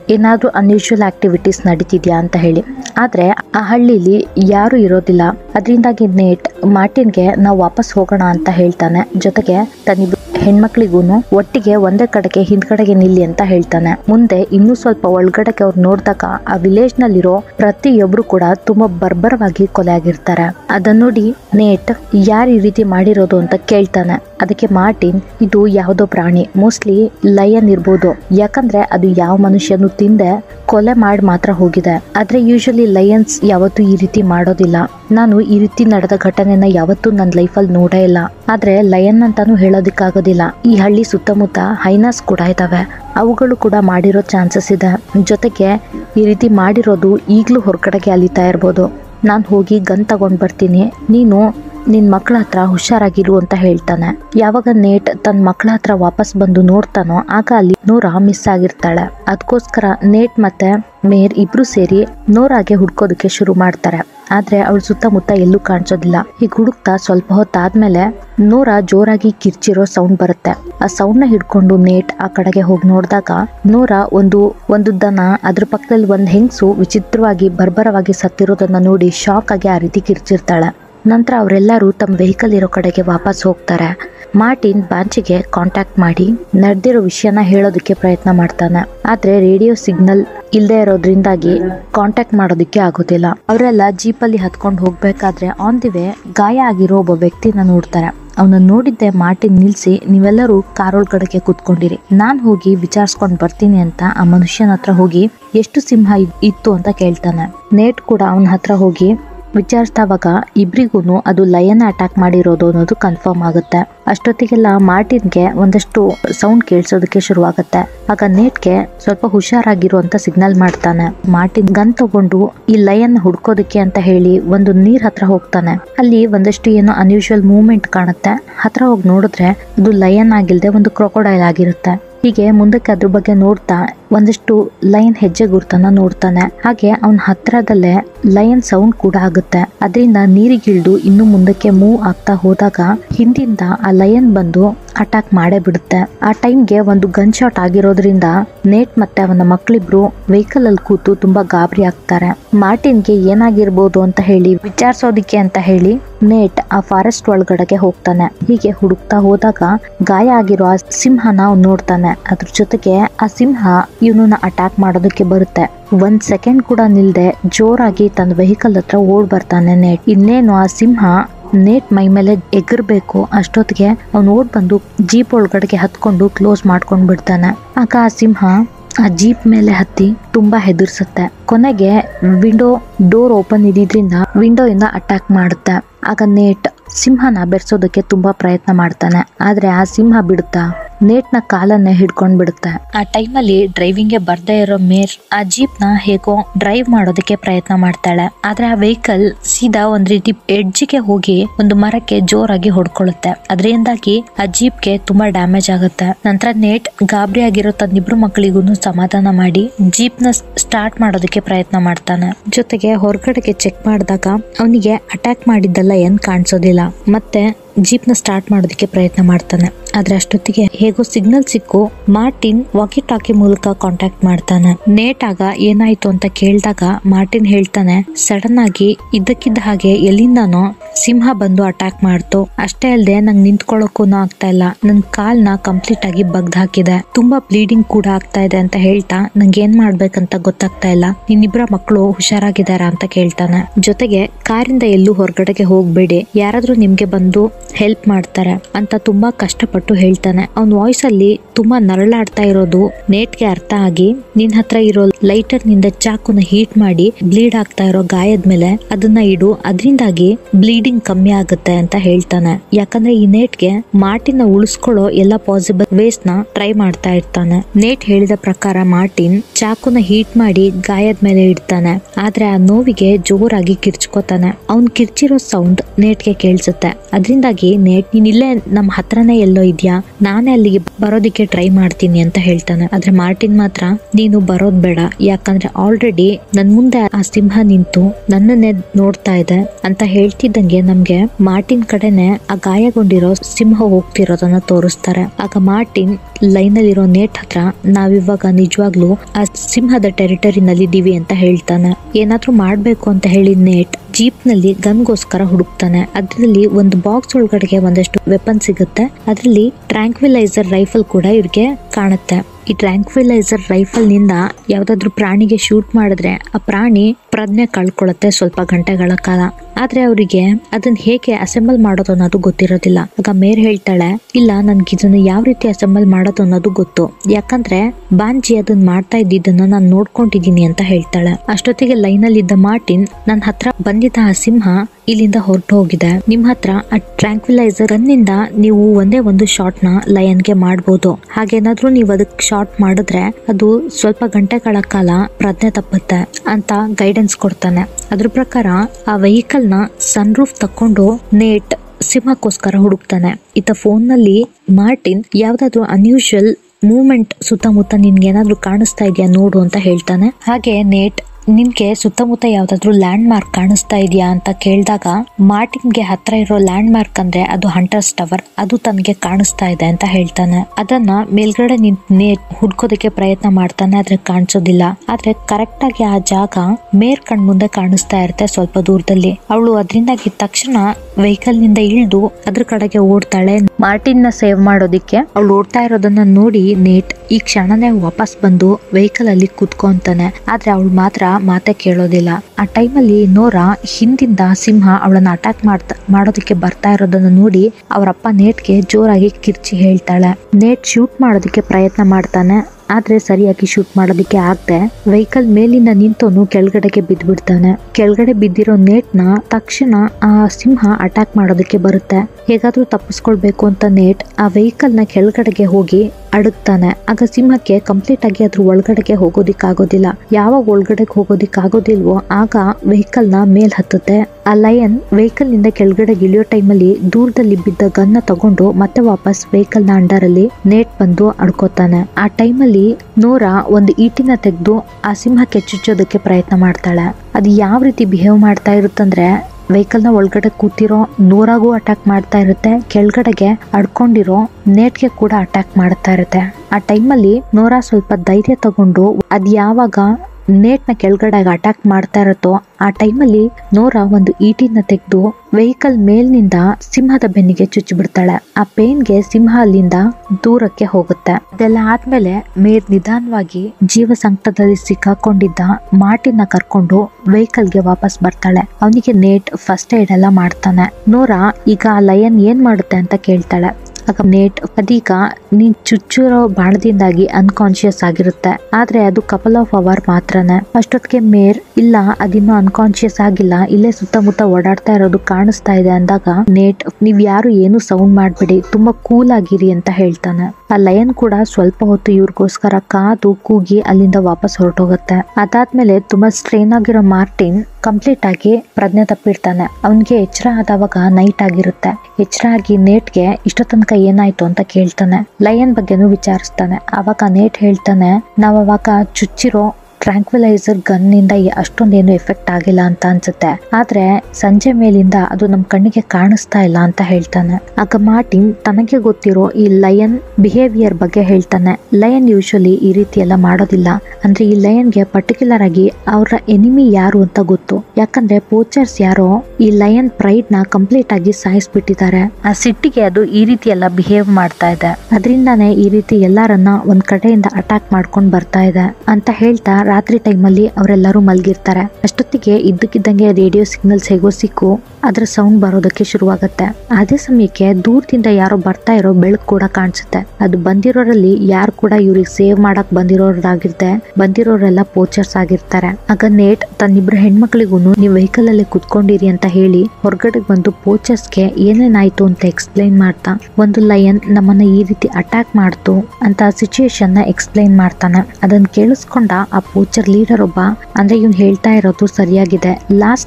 ಏನಾದ್ರೂ ಅನ್ಯೂಶುವಲ್ ಆಕ್ಟಿವಿಟೀಸ್ ನಡೀತಿದ್ಯಾ ಅಂತ ಹೇಳಿ ಆದ್ರೆ ಆ ಹಳ್ಳಿಲಿ ಯಾರು ಇರೋದಿಲ್ಲ ಅದರಿಂದಾಗಿ ನೇಟ್ ಮಾರ್ಟಿನ್ಗೆ ನಾವು ವಾಪಸ್ ಹೋಗೋಣ ಅಂತ ಹೇಳ್ತಾನೆ ಜೊತೆಗೆ ತನ್ನಿಬ್ರು ಹೆಣ್ಮಕ್ಳಿಗೂನು ಒಟ್ಟಿಗೆ ಒಂದೇ ಕಡೆಗೆ ಹಿಂದ್ಗಡೆಗೆ ನಿಲ್ಲಿ ಅಂತ ಹೇಳ್ತಾನೆ ಮುಂದೆ ಇನ್ನೂ ಸ್ವಲ್ಪ ಒಳಗಡೆಗೆ ಅವ್ರು ನೋಡಿದಾಗ ಆ ವಿಲೇಜ್ ನಲ್ಲಿರೋ ಪ್ರತಿಯೊಬ್ರು ಕೂಡ ತುಂಬಾ ಬರ್ಬರವಾಗಿ ಕೊಲೆ ಆಗಿರ್ತಾರೆ ಅದನ್ನ ನೋಡಿ ನೇಟ್ ಯಾರು ಈ ರೀತಿ ಮಾಡಿರೋದು ಅಂತ ಕೇಳ್ತಾನೆ ಅದಕ್ಕೆ ಮಾರ್ಟಿನ್ ಇದು ಯಾವುದೋ ಪ್ರಾಣಿ ಮೋಸ್ಟ್ಲಿ ಲಯನ್ ಇರ್ಬೋದು ಯಾಕಂದ್ರೆ ಅದು ಯಾವ ಮನುಷ್ಯನು ತಿಂದೆ ಕೊಲೆ ಮಾಡಿ ಮಾತ್ರ ಹೋಗಿದೆ ಆದ್ರೆ ಯೂಶಲಿ ಲಯನ್ಸ್ ಯಾವತ್ತೂ ಈ ರೀತಿ ಮಾಡೋದಿಲ್ಲ ನಾನು ಈ ರೀತಿ ನಡೆದ ಘಟನೆನ ಯಾವತ್ತೂ ನನ್ನ ಲೈಫಲ್ಲಿ ನೋಡೇ ಇಲ್ಲ ಆದ್ರೆ ಲಯನ್ ಅಂತಾನು ಹೇಳೋದಿಕ್ಕಾಗೋದಿಲ್ಲ ಈ ಹಳ್ಳಿ ಸುತ್ತಮುತ್ತ ಹೈನಾಸ್ ಕೂಡ ಇದಾವೆ ಅವುಗಳು ಕೂಡ ಮಾಡಿರೋ ಚಾನ್ಸಸ್ ಇದೆ ಜೊತೆಗೆ ಈ ರೀತಿ ಮಾಡಿರೋದು ಈಗಲೂ ಹೊರಗಡೆಗೆ ಅಲಿತಾ ಇರ್ಬೋದು ನಾನು ಹೋಗಿ ಗನ್ ತಗೊಂಡ್ ಬರ್ತೀನಿ ನೀನು ನಿನ್ ಮಕ್ಳ ಹತ್ರ ಹುಷಾರಾಗಿರು ಅಂತ ಹೇಳ್ತಾನೆ ಯಾವಾಗ ನೇಟ್ ತನ್ನ ಮಕ್ಳ ಹತ್ರ ವಾಪಸ್ ಬಂದು ನೋಡ್ತಾನೋ ಆಗ ಅಲ್ಲಿ ನೂರಾ ಮಿಸ್ ಆಗಿರ್ತಾಳೆ ಅದಕ್ಕೋಸ್ಕರ ನೇಟ್ ಮತ್ತೆ ಮೇರ್ ಇಬ್ರು ಸೇರಿ ನೋರಾಗೆ ಹುಡ್ಕೋದಕ್ಕೆ ಶುರು ಮಾಡ್ತಾರೆ ಆದ್ರೆ ಅವಳ ಸುತ್ತಮುತ್ತ ಎಲ್ಲೂ ಕಾಣಿಸೋದಿಲ್ಲ ಹೀಗೆ ಹುಡುಕ್ತಾ ಸ್ವಲ್ಪ ಹೊತ್ತಾದ್ಮೇಲೆ ನೋರಾ ಜೋರಾಗಿ ಕಿರ್ಚಿರೋ ಸೌಂಡ್ ಬರುತ್ತೆ ಆ ಸೌಂಡ್ ನ ಹಿಡ್ಕೊಂಡು ನೇಟ್ ಆ ಕಡೆಗೆ ಹೋಗಿ ನೋಡಿದಾಗ ನೋರಾ ಒಂದು ಒಂದು ದನ ಅದ್ರ ಪಕ್ಕದಲ್ಲಿ ಒಂದು ಹೆಂಗಸು ವಿಚಿತ್ರವಾಗಿ ಬರ್ಬರವಾಗಿ ಸತ್ತಿರೋದನ್ನ ನೋಡಿ ಶಾಕ್ ಆಗಿ ಆ ರೀತಿ ಕಿರ್ಚಿರ್ತಾಳೆ ನಂತರ ಅವರೆಲ್ಲರೂ ತಮ್ಮ ವೆಹಿಕಲ್ ಇರೋ ಕಡೆಗೆ ವಾಪಸ್ ಹೋಗ್ತಾರೆ ಮಾರ್ಟಿನ್ ಬಾಂಚಿಗೆ ಕಾಂಟ್ಯಾಕ್ಟ್ ಮಾಡಿ ನಡೆದಿರೋ ವಿಷಯನ ಹೇಳೋದಕ್ಕೆ ಪ್ರಯತ್ನ ಮಾಡ್ತಾನೆ ಆದ್ರೆ ರೇಡಿಯೋ ಸಿಗ್ನಲ್ ಇಲ್ಲದೆ ಇರೋದ್ರಿಂದಾಗಿ ಕಾಂಟ್ಯಾಕ್ಟ್ ಮಾಡೋದಕ್ಕೆ ಆಗೋದಿಲ್ಲ ಅವರೆಲ್ಲ ಜೀಪಲ್ಲಿ ಹತ್ಕೊಂಡು ಹೋಗ್ಬೇಕಾದ್ರೆ ಆನ್ ದಿ ವೇ ಗಾಯ ಆಗಿರೋ ಒಬ್ಬ ವ್ಯಕ್ತಿನ ನೋಡ್ತಾರೆ ಅವನ ನೋಡಿದ್ದೆ ಮಾರ್ಟಿನ್ ನಿಲ್ಸಿ ನೀವೆಲ್ಲರೂ ಕಾರೊಳಗಡೆಗೆ ಕೂತ್ಕೊಂಡಿರಿ ನಾನ್ ಹೋಗಿ ವಿಚಾರಿಸ್ಕೊಂಡ್ ಬರ್ತೀನಿ ಅಂತ ಆ ಮನುಷ್ಯನ ಹತ್ರ ಹೋಗಿ ಎಷ್ಟು ಸಿಂಹ ಇದ್- ಇತ್ತು ಅಂತ ಕೇಳ್ತಾನೆ ನೇಟ್ ಕೂಡ ಅವನ ಹತ್ರ ಹೋಗಿ ವಿಚಾರಿಸಿದವಾಗ ಇಬ್ರಿಗೂ ಅದು ಲಯನ್ ಅಟ್ಯಾಕ್ ಮಾಡಿರೋದು ಅನ್ನೋದು ಕನ್ಫರ್ಮ್ ಆಗುತ್ತೆ ಅಷ್ಟೊತ್ತಿಗೆಲ್ಲ ಮಾರ್ಟಿನ್ಗೆ ಒಂದಷ್ಟು ಸೌಂಡ್ ಕೇಳಿಸೋದಕ್ಕೆ ಶುರುವಾಗುತ್ತೆ ಆಗ ನೇಟ್ಗೆ ಸ್ವಲ್ಪ ಹುಷಾರಾಗಿರು ಅಂತ ಸಿಗ್ನಲ್ ಮಾಡ್ತಾನೆ ಮಾರ್ಟಿನ್ ಗನ್ ತಗೊಂಡು ಈ ಲಯನ್ ಹುಡ್ಕೋದಕ್ಕೆ ಅಂತ ಹೇಳಿ ಒಂದು ನೀರ್ ಹತ್ರ ಹೋಗ್ತಾನೆ ಅಲ್ಲಿ ಒಂದಷ್ಟು ಏನೋ ಅನ್ಯೂಶುವಲ್ ಮೂವ್ಮೆಂಟ್ ಕಾಣುತ್ತೆ ಹತ್ರ ಹೋಗಿ ನೋಡಿದ್ರೆ ಅದು ಲಯನ್ ಆಗಿಲ್ದೆ ಒಂದು ಕ್ರೊಕೊಡೈಲ್ ಆಗಿರುತ್ತೆ ಹೀಗೆ ಮುಂದಕ್ಕೆ ಅದ್ರ ಬಗ್ಗೆ ನೋಡ್ತಾ ಒಂದಷ್ಟು ಲಯನ್ ಹೆಜ್ಜೆ ಗುರ್ತನ ನೋಡ್ತಾನೆ ಹಾಗೆ ಅವನ ಹತ್ರದಲ್ಲೇ ಲಯನ್ ಸೌಂಡ್ ಕೂಡ ಆಗುತ್ತೆ ಅದರಿಂದ ನೀರಿಗಿಳ್ದು ಇನ್ನು ಮುಂದಕ್ಕೆ ಮೂವ್ ಆಗ್ತಾ ಹೋದಾಗ ಹಿಂದಿಂದ ಆ ಲಯನ್ ಬಂದು ಅಟ್ಯಾಕ್ ಮಾಡೇ ಬಿಡುತ್ತೆ ಆ ಟೈಮ್ಗೆ ಒಂದು ಗನ್ ಶಾಟ್ ಆಗಿರೋದ್ರಿಂದ ನೇಟ್ ಮತ್ತೆ ಅವನ ಮಕ್ಕಳಿಬ್ರು ವೆಹಿಕಲ್ ಅಲ್ಲಿ ಕೂತು ತುಂಬಾ ಗಾಬರಿ ಆಗ್ತಾರೆ ಮಾರ್ಟಿನ್ಗೆ ಏನಾಗಿರ್ಬೋದು ಅಂತ ಹೇಳಿ ವಿಚಾರಿಸೋದಿಕ್ಕೆ ಅಂತ ಹೇಳಿ ನೇಟ್ ಆ ಫಾರೆಸ್ಟ್ ಒಳಗಡೆಗೆ ಹೋಗ್ತಾನೆ ಹೀಗೆ ಹುಡುಕ್ತಾ ಹೋದಾಗ ಗಾಯ ಆಗಿರೋ ಆ ಸಿಂಹನ ಅವ್ನು ನೋಡ್ತಾನೆ ಅದ್ರ ಜೊತೆಗೆ ಆ ಸಿಂಹ ಇವನನ್ನ ಅಟ್ಯಾಕ್ ಮಾಡೋದಕ್ಕೆ ಬರುತ್ತೆ ಒಂದ್ ಸೆಕೆಂಡ್ ಕೂಡ ನಿಲ್ದೆ ಜೋರಾಗಿ ತನ್ನ ವೆಹಿಕಲ್ ಹತ್ರ ಓಡ್ ಬರ್ತಾನೆ ನೇಟ್ ಇನ್ನೇನು ಆ ಸಿಂಹ ನೇಟ್ ಮೈ ಮೇಲೆ ಎಗರ್ಬೇಕು ಅಷ್ಟೊತ್ತಿಗೆ ಅವ್ನು ಓಡ್ ಬಂದು ಜೀಪ್ ಒಳಗಡೆಗೆ ಹತ್ಕೊಂಡು ಕ್ಲೋಸ್ ಮಾಡ್ಕೊಂಡ್ ಬಿಡ್ತಾನೆ ಆಗ ಆ ಸಿಂಹ ಆ ಜೀಪ್ ಮೇಲೆ ಹತ್ತಿ ತುಂಬಾ ಹೆದರ್ಸುತ್ತೆ ಕೊನೆಗೆ ವಿಂಡೋ ಡೋರ್ ಓಪನ್ ಇದ್ದಿದ್ರಿಂದ ವಿಂಡೋ ಇಂದ ಅಟ್ಯಾಕ್ ಮಾಡುತ್ತೆ ಆಗ ನೇಟ್ ಸಿಂಹನ ಬೆರ್ಸೋದಕ್ಕೆ ತುಂಬಾ ಪ್ರಯತ್ನ ಮಾಡ್ತಾನೆ ಆದ್ರೆ ಆ ಸಿಂಹ ಬಿಡುತ್ತಾ ನೇಟ್ನ ಕಾಲನ್ನೇ ಹಿಡ್ಕೊಂಡ್ ಬಿಡುತ್ತೆ ಆ ಟೈಮಲ್ಲಿ ಡ್ರೈವಿಂಗ್ಗೆ ಬರ್ದೇ ಇರೋ ಮೇರ್ ಆ ಜೀಪ್ ನ ಹೇಗೋ ಡ್ರೈವ್ ಮಾಡೋದಕ್ಕೆ ಪ್ರಯತ್ನ ಮಾಡ್ತಾಳೆ ಆದ್ರೆ ಆ ವೆಹಿಕಲ್ ಸೀದಾ ಒಂದ್ ರೀತಿ ಎಡ್ಜಿಗೆ ಹೋಗಿ ಒಂದು ಮರಕ್ಕೆ ಜೋರಾಗಿ ಹೊಡ್ಕೊಳ್ಳುತ್ತೆ ಅದರಿಂದಾಗಿ ಆ ಜೀಪ್ಗೆ ತುಂಬಾ ಡ್ಯಾಮೇಜ್ ಆಗುತ್ತೆ ನಂತರ ನೇಟ್ ಗಾಬರಿ ಆಗಿರೋ ತನ್ನಿಬ್ರು ಮಕ್ಕಳಿಗೂ ಸಮಾಧಾನ ಮಾಡಿ ಜೀಪ್ ನ ಸ್ಟಾರ್ಟ್ ಮಾಡೋದಕ್ಕೆ ಪ್ರಯತ್ನ ಮಾಡ್ತಾನೆ ಜೊತೆಗೆ ಹೊರಗಡೆಗೆ ಚೆಕ್ ಮಾಡಿದಾಗ ಅವನಿಗೆ ಅಟ್ಯಾಕ್ ಮಾಡಿದ್ದೆಲ್ಲ ಏನ್ ಕಾಣಿಸೋದಿಲ್ಲ ಮತ್ತೆ ಜೀಪ್ ನ ಸ್ಟಾರ್ಟ್ ಮಾಡೋದಕ್ಕೆ ಪ್ರಯತ್ನ ಮಾಡ್ತಾನೆ ಆದ್ರೆ ಅಷ್ಟೊತ್ತಿಗೆ ಹೇಗೋ ಸಿಗ್ನಲ್ ಸಿಕ್ಕು ಮಾರ್ಟಿನ್ ವಾಕಿ ಟಾಕಿ ಮೂಲಕ ಕಾಂಟ್ಯಾಕ್ಟ್ ಮಾಡ್ತಾನೆ ನೇಟ್ ಆಗ ಏನಾಯ್ತು ಅಂತ ಕೇಳಿದಾಗ ಮಾರ್ಟಿನ್ ಹೇಳ್ತಾನೆ ಸಡನ್ ಆಗಿ ಇದ್ದಕ್ಕಿದ್ದ ಹಾಗೆ ಎಲ್ಲಿಂದಾನೋ ಸಿಂಹ ಬಂದು ಅಟ್ಯಾಕ್ ಮಾಡ್ತು ಅಷ್ಟೇ ಅಲ್ಲದೆ ನಂಗೆ ನಿಂತ್ಕೊಳ್ಳೋಕ್ಕೂ ಆಗ್ತಾ ಇಲ್ಲ ನನ್ ಕಾಲ್ನ ಕಂಪ್ಲೀಟ್ ಆಗಿ ಬಗ್ದ್ ಹಾಕಿದೆ ತುಂಬಾ ಬ್ಲೀಡಿಂಗ್ ಕೂಡ ಆಗ್ತಾ ಇದೆ ಅಂತ ಹೇಳ್ತಾ ನಂಗೆ ಏನ್ ಮಾಡ್ಬೇಕಂತ ಗೊತ್ತಾಗ್ತಾ ಇಲ್ಲ ನಿನ್ನಿಬ್ರ ಮಕ್ಕಳು ಹುಷಾರಾಗಿದಾರ ಅಂತ ಕೇಳ್ತಾನೆ ಜೊತೆಗೆ ಕಾರಿಂದ ಎಲ್ಲೂ ಹೊರಗಡೆಗೆ ಹೋಗ್ಬೇಡಿ ಯಾರಾದ್ರೂ ನಿಮ್ಗೆ ಬಂದು ಹೆಲ್ಪ್ ಮಾಡ್ತಾರೆ ಅಂತ ತುಂಬಾ ಕಷ್ಟಪಟ್ಟು ಹೇಳ್ತಾನೆ ಅವ್ನ ವಾಯ್ಸ್ ಅಲ್ಲಿ ತುಂಬಾ ನರಳಾಡ್ತಾ ಇರೋದು ನೇಟ್ಗೆ ಅರ್ಥ ಆಗಿ ನಿನ್ ಹತ್ರ ಇರೋ ಲೈಟರ್ ನಿಂದ ಚಾಕುನ ಹೀಟ್ ಮಾಡಿ ಬ್ಲೀಡ್ ಆಗ್ತಾ ಇರೋ ಗಾಯದ ಮೇಲೆ ಅದನ್ನ ಇಡು ಅದರಿಂದಾಗಿ ಬ್ಲೀಡಿಂಗ್ ಕಮ್ಮಿ ಆಗುತ್ತೆ ಅಂತ ಹೇಳ್ತಾನೆ ಯಾಕಂದ್ರೆ ಈ ನೇಟ್ಗೆ ಮಾರ್ಟಿನ ಉಳಿಸ್ಕೊಳ್ಳೋ ಎಲ್ಲ ಪಾಸಿಬಲ್ ವೇಸ್ ನ ಟ್ರೈ ಮಾಡ್ತಾ ಇರ್ತಾನೆ ನೇಟ್ ಹೇಳಿದ ಪ್ರಕಾರ ಮಾರ್ಟಿನ್ ಚಾಕುನ ಹೀಟ್ ಮಾಡಿ ಗಾಯದ ಮೇಲೆ ಇಡ್ತಾನೆ ಆದ್ರೆ ಆ ನೋವಿಗೆ ಜೋರಾಗಿ ಕಿರ್ಚ್ಕೋತಾನೆ ಅವ್ನ್ ಕಿರ್ಚಿರೋ ಸೌಂಡ್ ನೇಟ್ಗೆ ಕೇಳಿಸುತ್ತೆ ಅದರಿಂದಾಗಿ ಆಗಿ ನೇಟ್ ನೀನ್ ಇಲ್ಲೇ ನಮ್ಮ ಹತ್ರನೇ ಎಲ್ಲೋ ಇದ್ಯಾ ನಾನೇ ಅಲ್ಲಿಗೆ ಬರೋದಿಕ್ಕೆ ಟ್ರೈ ಮಾಡ್ತೀನಿ ಅಂತ ಹೇಳ್ತಾನೆ ಆದ್ರೆ ಮಾರ್ಟಿನ್ ಮಾತ್ರ ನೀನು ಬರೋದ್ ಬೇಡ ಯಾಕಂದ್ರೆ ಆಲ್ರೆಡಿ ನನ್ ಮುಂದೆ ಆ ಸಿಂಹ ನಿಂತು ನನ್ನನ್ನೇ ನೋಡ್ತಾ ಇದೆ ಅಂತ ಹೇಳ್ತಿದ್ದಂಗೆ ನಮ್ಗೆ ಮಾರ್ಟಿನ್ ಕಡೆನೆ ಆ ಗಾಯಗೊಂಡಿರೋ ಸಿಂಹ ಹೋಗ್ತಿರೋದನ್ನ ತೋರಿಸ್ತಾರೆ ಆಗ ಮಾರ್ಟಿನ್ ಲೈನ್ ಅಲ್ಲಿರೋ ನೇಟ್ ಹತ್ರ ನಾವಿವಾಗ ನಿಜವಾಗ್ಲೂ ಆ ಸಿಂಹದ ಟೆರಿಟರಿನಲ್ಲಿ ಇದೀವಿ ಅಂತ ಹೇಳ್ತಾನೆ ಏನಾದ್ರೂ ಮಾಡ್ಬೇಕು ಅಂತ ಹೇಳಿ ನೇಟ್ ಜೀಪ್ ನಲ್ಲಿ ಗನ್ಗೋಸ್ಕರ ಹುಡುಕ್ತಾನೆ ಅದರಲ್ಲಿ ಒಂದು ಬಾಕ್ಸ್ ಒಳಗಡೆಗೆ ಒಂದಷ್ಟು ವೆಪನ್ ಸಿಗುತ್ತೆ ಅದರಲ್ಲಿ ಟ್ರ್ಯಾಂಕ್ವಿಲೈಸರ್ ರೈಫಲ್ ಕೂಡ ಇವ್ರಿಗೆ ಕಾಣುತ್ತೆ ಈ ಟ್ರ್ಯಾಂಕ್ವಿಲೈಸರ್ ರೈಫಲ್ ನಿಂದ ಯಾವ್ದಾದ್ರು ಪ್ರಾಣಿಗೆ ಶೂಟ್ ಮಾಡಿದ್ರೆ ಆ ಪ್ರಾಣಿ ಪ್ರಜ್ಞೆ ಕಳ್ಕೊಳ್ಳುತ್ತೆ ಸ್ವಲ್ಪ ಗಂಟೆಗಳ ಕಾಲ ಆದ್ರೆ ಅವರಿಗೆ ಅದನ್ನ ಹೇಗೆ ಅಸೆಂಬಲ್ ಮಾಡೋದು ಅನ್ನೋದು ಗೊತ್ತಿರೋದಿಲ್ಲ ಆಗ ಮೇರ್ ಹೇಳ್ತಾಳೆ ಇಲ್ಲ ನನ್ಗೆ ಇದನ್ನ ಯಾವ ರೀತಿ ಅಸೆಂಬಲ್ ಮಾಡೋದು ಅನ್ನೋದು ಗೊತ್ತು ಯಾಕಂದ್ರೆ ಬಾಂಜಿ ಅದನ್ನ ಮಾಡ್ತಾ ಇದ್ದಿದ್ದನ್ನ ನಾನು ನೋಡ್ಕೊಂಡಿದೀನಿ ಅಂತ ಹೇಳ್ತಾಳೆ ಅಷ್ಟೊತ್ತಿಗೆ ಲೈನ್ ಅಲ್ಲಿ ಇದ್ದ ಮಾರ್ಟಿನ್ ನನ್ನ ಹತ್ರ ಬಂದಿದ್ದ ಆ ಸಿಂಹ ಇಲ್ಲಿಂದ ಹೊರಟು ಹೋಗಿದೆ ನಿಮ್ ಹತ್ರ ಆ ಟ್ರ್ಯಾಂಕ್ವಿಲೈಸರ್ ಗನ್ನಿಂದ ನೀವು ಒಂದೇ ಒಂದು ಶಾಟ್ ನ ಲಯನ್ಗೆ ಮಾಡ್ಬೋದು ಹಾಗೇನಾದ್ರೂ ನೀವು ಅದಕ್ಕೆ ಶಾಟ್ ಮಾಡಿದ್ರೆ ಅದು ಸ್ವಲ್ಪ ಗಂಟೆಗಳ ಕಾಲ ಪ್ರಜ್ಞೆ ತಪ್ಪುತ್ತೆ ಅಂತ ಗೈಡೆನ್ಸ್ ಕೊಡ್ತಾನೆ ಅದ್ರ ಪ್ರಕಾರ ಆ ವೆಹಿಕಲ್ ನ ಸನ್ ರೂಫ್ ತಕೊಂಡು ನೇಟ್ ಸಿಂಹಕ್ಕೋಸ್ಕರ ಹುಡುಕ್ತಾನೆ ಈತ ಫೋನ್ ನಲ್ಲಿ ಮಾರ್ಟಿನ್ ಯಾವ್ದಾದ್ರು ಅನ್ಯೂಶುವಲ್ ಮೂವ್ಮೆಂಟ್ ಸುತ್ತಮುತ್ತ ನಿನ್ಗೆ ಏನಾದ್ರೂ ಕಾಣಿಸ್ತಾ ಇದೆಯಾ ನೋಡು ಅಂತ ಹೇಳ್ತಾನೆ ಹಾಗೆ ನೇಟ್ ನಿನ್ಗೆ ಸುತ್ತಮುತ್ತ ಯಾವ್ದಾದ್ರು ಲ್ಯಾಂಡ್ ಮಾರ್ಕ್ ಕಾಣಿಸ್ತಾ ಇದೆಯಾ ಅಂತ ಕೇಳಿದಾಗ ಮಾರ್ಟಿನ್ಗೆ ಹತ್ರ ಇರೋ ಲ್ಯಾಂಡ್ ಮಾರ್ಕ್ ಅಂದ್ರೆ ಅದು ಹಂಟರ್ಸ್ ಟವರ್ ಅದು ತನಗೆ ಕಾಣಿಸ್ತಾ ಇದೆ ಅಂತ ಹೇಳ್ತಾನೆ ಅದನ್ನ ಮೇಲ್ಗಡೆ ನಿಂತ್ ಹುಡ್ಕೋದಕ್ಕೆ ಪ್ರಯತ್ನ ಮಾಡ್ತಾನೆ ಆದ್ರೆ ಕಾಣಿಸೋದಿಲ್ಲ ಆದ್ರೆ ಕರೆಕ್ಟ್ ಆಗಿ ಆ ಜಾಗ ಮೇರ್ ಕಣ್ ಮುಂದೆ ಕಾಣಿಸ್ತಾ ಇರುತ್ತೆ ಸ್ವಲ್ಪ ದೂರದಲ್ಲಿ ಅವಳು ಅದರಿಂದಾಗಿ ತಕ್ಷಣ ವೆಹಿಕಲ್ ನಿಂದ ಇಳಿದು ಅದ್ರ ಕಡೆಗೆ ಓಡ್ತಾಳೆ ಮಾರ್ಟಿನ್ ನ ಸೇವ್ ಮಾಡೋದಿಕ್ಕೆ ಅವಳು ಓಡ್ತಾ ಇರೋದನ್ನ ನೋಡಿ ನೇಟ್ ಈ ಕ್ಷಣನೇ ವಾಪಸ್ ಬಂದು ವೆಹಿಕಲ್ ಅಲ್ಲಿ ಕುತ್ಕೊಂತಾನೆ ಆದ್ರೆ ಅವಳು ಮಾತ್ರ ಮಾತೆ ಕೇಳೋದಿಲ್ಲ ಆ ಟೈಮಲ್ಲಿ ನೋರಾ ಹಿಂದಿಂದ ಸಿಂಹ ಅವಳನ್ನ ಅಟ್ಯಾಕ್ ಮಾಡ್ತಾ ಮಾಡೋದಕ್ಕೆ ಬರ್ತಾ ಇರೋದನ್ನ ನೋಡಿ ಅವರಪ್ಪ ನೇಟ್ಗೆ ಜೋರಾಗಿ ಕಿರ್ಚಿ ಹೇಳ್ತಾಳೆ ನೇಟ್ ಶೂಟ್ ಮಾಡೋದಕ್ಕೆ ಪ್ರಯತ್ನ ಮಾಡ್ತಾನೆ ಆದ್ರೆ ಸರಿಯಾಗಿ ಶೂಟ್ ಮಾಡೋದಕ್ಕೆ ಆಗದೆ ವೆಹಿಕಲ್ ಮೇಲಿಂದ ನಿಂತವನು ಕೆಳಗಡೆಗೆ ಬಿದ್ದ್ಬಿಡ್ತಾನೆ ಕೆಳಗಡೆ ಬಿದ್ದಿರೋ ನೇಟ್ನ ತಕ್ಷಣ ಆ ಸಿಂಹ ಅಟ್ಯಾಕ್ ಮಾಡೋದಕ್ಕೆ ಬರುತ್ತೆ ಹೇಗಾದ್ರೂ ತಪ್ಪಿಸ್ಕೊಳ್ಬೇಕು ಅಂತ ನೇಟ್ ಆ ವೆಹಿಕಲ್ ನ ಕೆಳಗಡೆಗೆ ಹೋಗಿ ಅಡಗ್ತಾನೆ ಆಗ ಸಿಂಹಕ್ಕೆ ಕಂಪ್ಲೀಟ್ ಆಗಿ ಅದ್ರ ಒಳಗಡೆಗೆ ಹೋಗೋದಿಕ್ಕಾಗೋದಿಲ್ಲ ಯಾವಾಗ ಒಳಗಡೆಗೆ ಹೋಗೋದಿಕ್ಕಾಗೋದಿಲ್ವೋ ಆಗ ವೆಹಿಕಲ್ ನ ಮೇಲ್ ಹತ್ತುತ್ತೆ ಆ ಲಯನ್ ವೆಹಿಕಲ್ ನಿಂದ ಕೆಳಗಡೆ ಇಳಿಯೋ ಟೈಮಲ್ಲಿ ದೂರದಲ್ಲಿ ಬಿದ್ದ ಗನ್ನ ತಗೊಂಡು ಮತ್ತೆ ವಾಪಸ್ ವೆಹಿಕಲ್ ನ ಅಂಡರ್ ಅಲ್ಲಿ ನೇಟ್ ಬಂದು ಅಡ್ಕೋತಾನೆ ಆ ಟೈಮಲ್ಲಿ ನೋರಾ ಒಂದು ಈಟಿನ ತೆಗೆದು ಆ ಸಿಂಹಕ್ಕೆ ಚುಚ್ಚೋದಕ್ಕೆ ಪ್ರಯತ್ನ ಮಾಡ್ತಾಳೆ ಅದು ಯಾವ ರೀತಿ ಬಿಹೇವ್ ಮಾಡ್ತಾ ಇರುತ್ತಂದ್ರೆ ವೆಹಿಕಲ್ ನ ಒಳಗಡೆ ಕೂತಿರೋ ನೂರಾಗೂ ಅಟ್ಯಾಕ್ ಮಾಡ್ತಾ ಇರುತ್ತೆ ಕೆಳಗಡೆಗೆ ಅಡ್ಕೊಂಡಿರೋ ನೇಟ್ಗೆ ಕೂಡ ಅಟ್ಯಾಕ್ ಮಾಡ್ತಾ ಇರುತ್ತೆ ಆ ಟೈಮಲ್ಲಿ ನೋರಾ ಸ್ವಲ್ಪ ಧೈರ್ಯ ತಗೊಂಡು ಅದ್ ಯಾವಾಗ ನೇಟ್ನ ಕೆಳಗಡೆ ಅಟ್ಯಾಕ್ ಮಾಡ್ತಾ ಇರುತ್ತೋ ಆ ಟೈಮಲ್ಲಿ ನೋರಾ ಒಂದು ಈಟಿನ ತೆಗೆದು ವೆಹಿಕಲ್ ಮೇಲ್ನಿಂದ ಸಿಂಹದ ಬೆನ್ನಿಗೆ ಚುಚ್ಚಿ ಬಿಡ್ತಾಳೆ ಆ ಪೇನ್ಗೆ ಸಿಂಹ ಅಲ್ಲಿಂದ ದೂರಕ್ಕೆ ಹೋಗುತ್ತೆ ಅದೆಲ್ಲ ಆದ್ಮೇಲೆ ಮೇರ್ ನಿಧಾನವಾಗಿ ಜೀವ ಸಂಕಟದಲ್ಲಿ ಸಿಕ್ಕಾಕೊಂಡಿದ್ದ ಮಾರ್ಟಿನ ಕರ್ಕೊಂಡು ವೆಹಿಕಲ್ಗೆ ವಾಪಸ್ ಬರ್ತಾಳೆ ಅವನಿಗೆ ನೇಟ್ ಫಸ್ಟ್ ಏಡ್ ಎಲ್ಲ ಮಾಡ್ತಾನೆ ನೋರಾ ಈಗ ಆ ಲಯನ್ ಏನ್ ಮಾಡುತ್ತೆ ಅಂತ ಕೇಳ್ತಾಳೆ ಆಗ ನೇಟ್ ಅದೀಗ ನೀನ್ ಚುಚ್ಚಿರೋ ಬಾಣದಿಂದಾಗಿ ಅನ್ಕಾನ್ಶಿಯಸ್ ಆಗಿರುತ್ತೆ ಆದ್ರೆ ಅದು ಕಪಲ್ ಆಫ್ ಅವರ್ ಮಾತ್ರನೇ ಅಷ್ಟೊತ್ತಿಗೆ ಮೇರ್ ಇಲ್ಲ ಅದಿನ್ನೂ ಅನ್ಕಾನ್ಶಿಯಸ್ ಆಗಿಲ್ಲ ಇಲ್ಲೇ ಸುತ್ತಮುತ್ತ ಓಡಾಡ್ತಾ ಇರೋದು ಕಾಣಿಸ್ತಾ ಇದೆ ಅಂದಾಗ ನೇಟ್ ನೀವ್ ಯಾರು ಏನು ಸೌಂಡ್ ಮಾಡ್ಬೇಡಿ ತುಂಬಾ ಕೂಲ್ ಆಗಿರಿ ಅಂತ ಹೇಳ್ತಾನೆ ಆ ಲಯನ್ ಕೂಡ ಸ್ವಲ್ಪ ಹೊತ್ತು ಇವ್ರಿಗೋಸ್ಕರ ಕಾದು ಕೂಗಿ ಅಲ್ಲಿಂದ ವಾಪಸ್ ಹೊರಟೋಗುತ್ತೆ ಅದಾದ್ಮೇಲೆ ತುಂಬಾ ಸ್ಟ್ರೈನ್ ಆಗಿರೋ ಮಾರ್ಟಿನ್ ಕಂಪ್ಲೀಟ್ ಆಗಿ ಪ್ರಜ್ಞೆ ತಪ್ಪಿರ್ತಾನೆ ಅವನ್ಗೆ ಎಚ್ಚರ ಆದವಾಗ ನೈಟ್ ಆಗಿರುತ್ತೆ ಎಚ್ಚರ ಆಗಿ ನೇಟ್ಗೆ ಇಷ್ಟ ತನಕ ಏನಾಯ್ತು ಅಂತ ಕೇಳ್ತಾನೆ ಲಯನ್ ಬಗ್ಗೆನೂ ವಿಚಾರಿಸ್ತಾನೆ ಅವಾಗ ನೇಟ್ ಹೇಳ್ತಾನೆ ನಾವ್ ಅವಾಗ ಚುಚ್ಚಿರೋ ಟ್ರ್ಯಾಂಕ್ವಿಲೈಸರ್ ಗನ್ನಿಂದ ಅಷ್ಟೊಂದೇನು ಎಫೆಕ್ಟ್ ಆಗಿಲ್ಲ ಅಂತ ಅನ್ಸುತ್ತೆ ಆದ್ರೆ ಸಂಜೆ ಮೇಲಿಂದ ಅದು ನಮ್ ಕಣ್ಣಿಗೆ ಕಾಣಿಸ್ತಾ ಇಲ್ಲ ಅಂತ ಹೇಳ್ತಾನೆ ಆಗ ಮಾರ್ಟಿನ್ ತನಗೆ ಗೊತ್ತಿರೋ ಈ ಲಯನ್ ಬಿಹೇವಿಯರ್ ಬಗ್ಗೆ ಹೇಳ್ತಾನೆ ಲಯನ್ ಯೂಶಲಿ ಈ ರೀತಿ ಎಲ್ಲ ಮಾಡೋದಿಲ್ಲ ಅಂದ್ರೆ ಈ ಲಯನ್ಗೆ ಪರ್ಟಿಕ್ಯುಲರ್ ಆಗಿ ಅವರ ಎನಿಮಿ ಯಾರು ಅಂತ ಗೊತ್ತು ಯಾಕಂದ್ರೆ ಪೋಚರ್ಸ್ ಯಾರೋ ಈ ಲಯನ್ ಪ್ರೈಡ್ ನ ಕಂಪ್ಲೀಟ್ ಆಗಿ ಸಾಯಿಸ್ಬಿಟ್ಟಿದ್ದಾರೆ ಆ ಸಿಟ್ಟಿಗೆ ಅದು ಈ ರೀತಿ ಎಲ್ಲ ಬಿಹೇವ್ ಮಾಡ್ತಾ ಇದೆ ಅದರಿಂದಾನೇ ಈ ರೀತಿ ಎಲ್ಲಾರನ್ನ ಒಂದ್ ಕಡೆಯಿಂದ ಅಟ್ಯಾಕ್ ಮಾಡ್ಕೊಂಡ್ ಬರ್ತಾ ಇದೆ ಅಂತ ಹೇಳ್ತಾ ರಾತ್ರಿ ಟೈಮಲ್ಲಿ ಅವರೆಲ್ಲರೂ ಮಲ್ಗಿರ್ತಾರೆ ಅಷ್ಟೊತ್ತಿಗೆ ಇದ್ದಕ್ಕಿದ್ದಂಗೆ ರೇಡಿಯೋ ಸಿಗ್ನಲ್ಸ್ ಹೇಗೋ ಸಿಕ್ಕು ಅದ್ರ ಸೌಂಡ್ ಬರೋದಕ್ಕೆ ಶುರುವಾಗತ್ತೆ ಅದೇ ಸಮಯಕ್ಕೆ ದೂರದಿಂದ ಯಾರೋ ಬರ್ತಾ ಇರೋ ಬೆಳಕು ಕೂಡ ಕಾಣಿಸುತ್ತೆ ಅದು ಬಂದಿರೋರಲ್ಲಿ ಯಾರು ಕೂಡ ಇವ್ರಿಗೆ ಸೇವ್ ಮಾಡಕ್ ಬಂದಿರೋರಾಗಿರ್ತೆ ಬಂದಿರೋರೆಲ್ಲ ಪೋಚರ್ಸ್ ಆಗಿರ್ತಾರೆ ಆಗ ನೇಟ್ ತನ್ನಿಬ್ರು ಹೆಣ್ಮಕ್ಳಿಗೂ ನೀವು ವೆಹಿಕಲ್ ಅಲ್ಲಿ ಕುತ್ಕೊಂಡಿರಿ ಅಂತ ಹೇಳಿ ಹೊರಗಡೆ ಬಂದು ಪೋಚರ್ಸ್ಗೆ ಏನೇನಾಯ್ತು ಅಂತ ಎಕ್ಸ್ಪ್ಲೈನ್ ಮಾಡ್ತಾ ಒಂದು ಲಯನ್ ನಮ್ಮನ್ನ ಈ ರೀತಿ ಅಟ್ಯಾಕ್ ಮಾಡ್ತು ಅಂತ ಸಿಚುಯೇಷನ್ ನ ಎಕ್ಸ್ಪ್ಲೈನ್ ಮಾಡ್ತಾನೆ ಅದನ್ನ ಕೇಳಿಸ್ಕೊಂಡ ಆ ಪೋಚರ್ ಲೀಡರ್ ಒಬ್ಬ ಅಂದ್ರೆ ಇವ್ನು ಹೇಳ್ತಾ ಇರೋದು ಸರಿಯಾಗಿದೆ ಲಾಸ್ಟ್ ನೈಟ್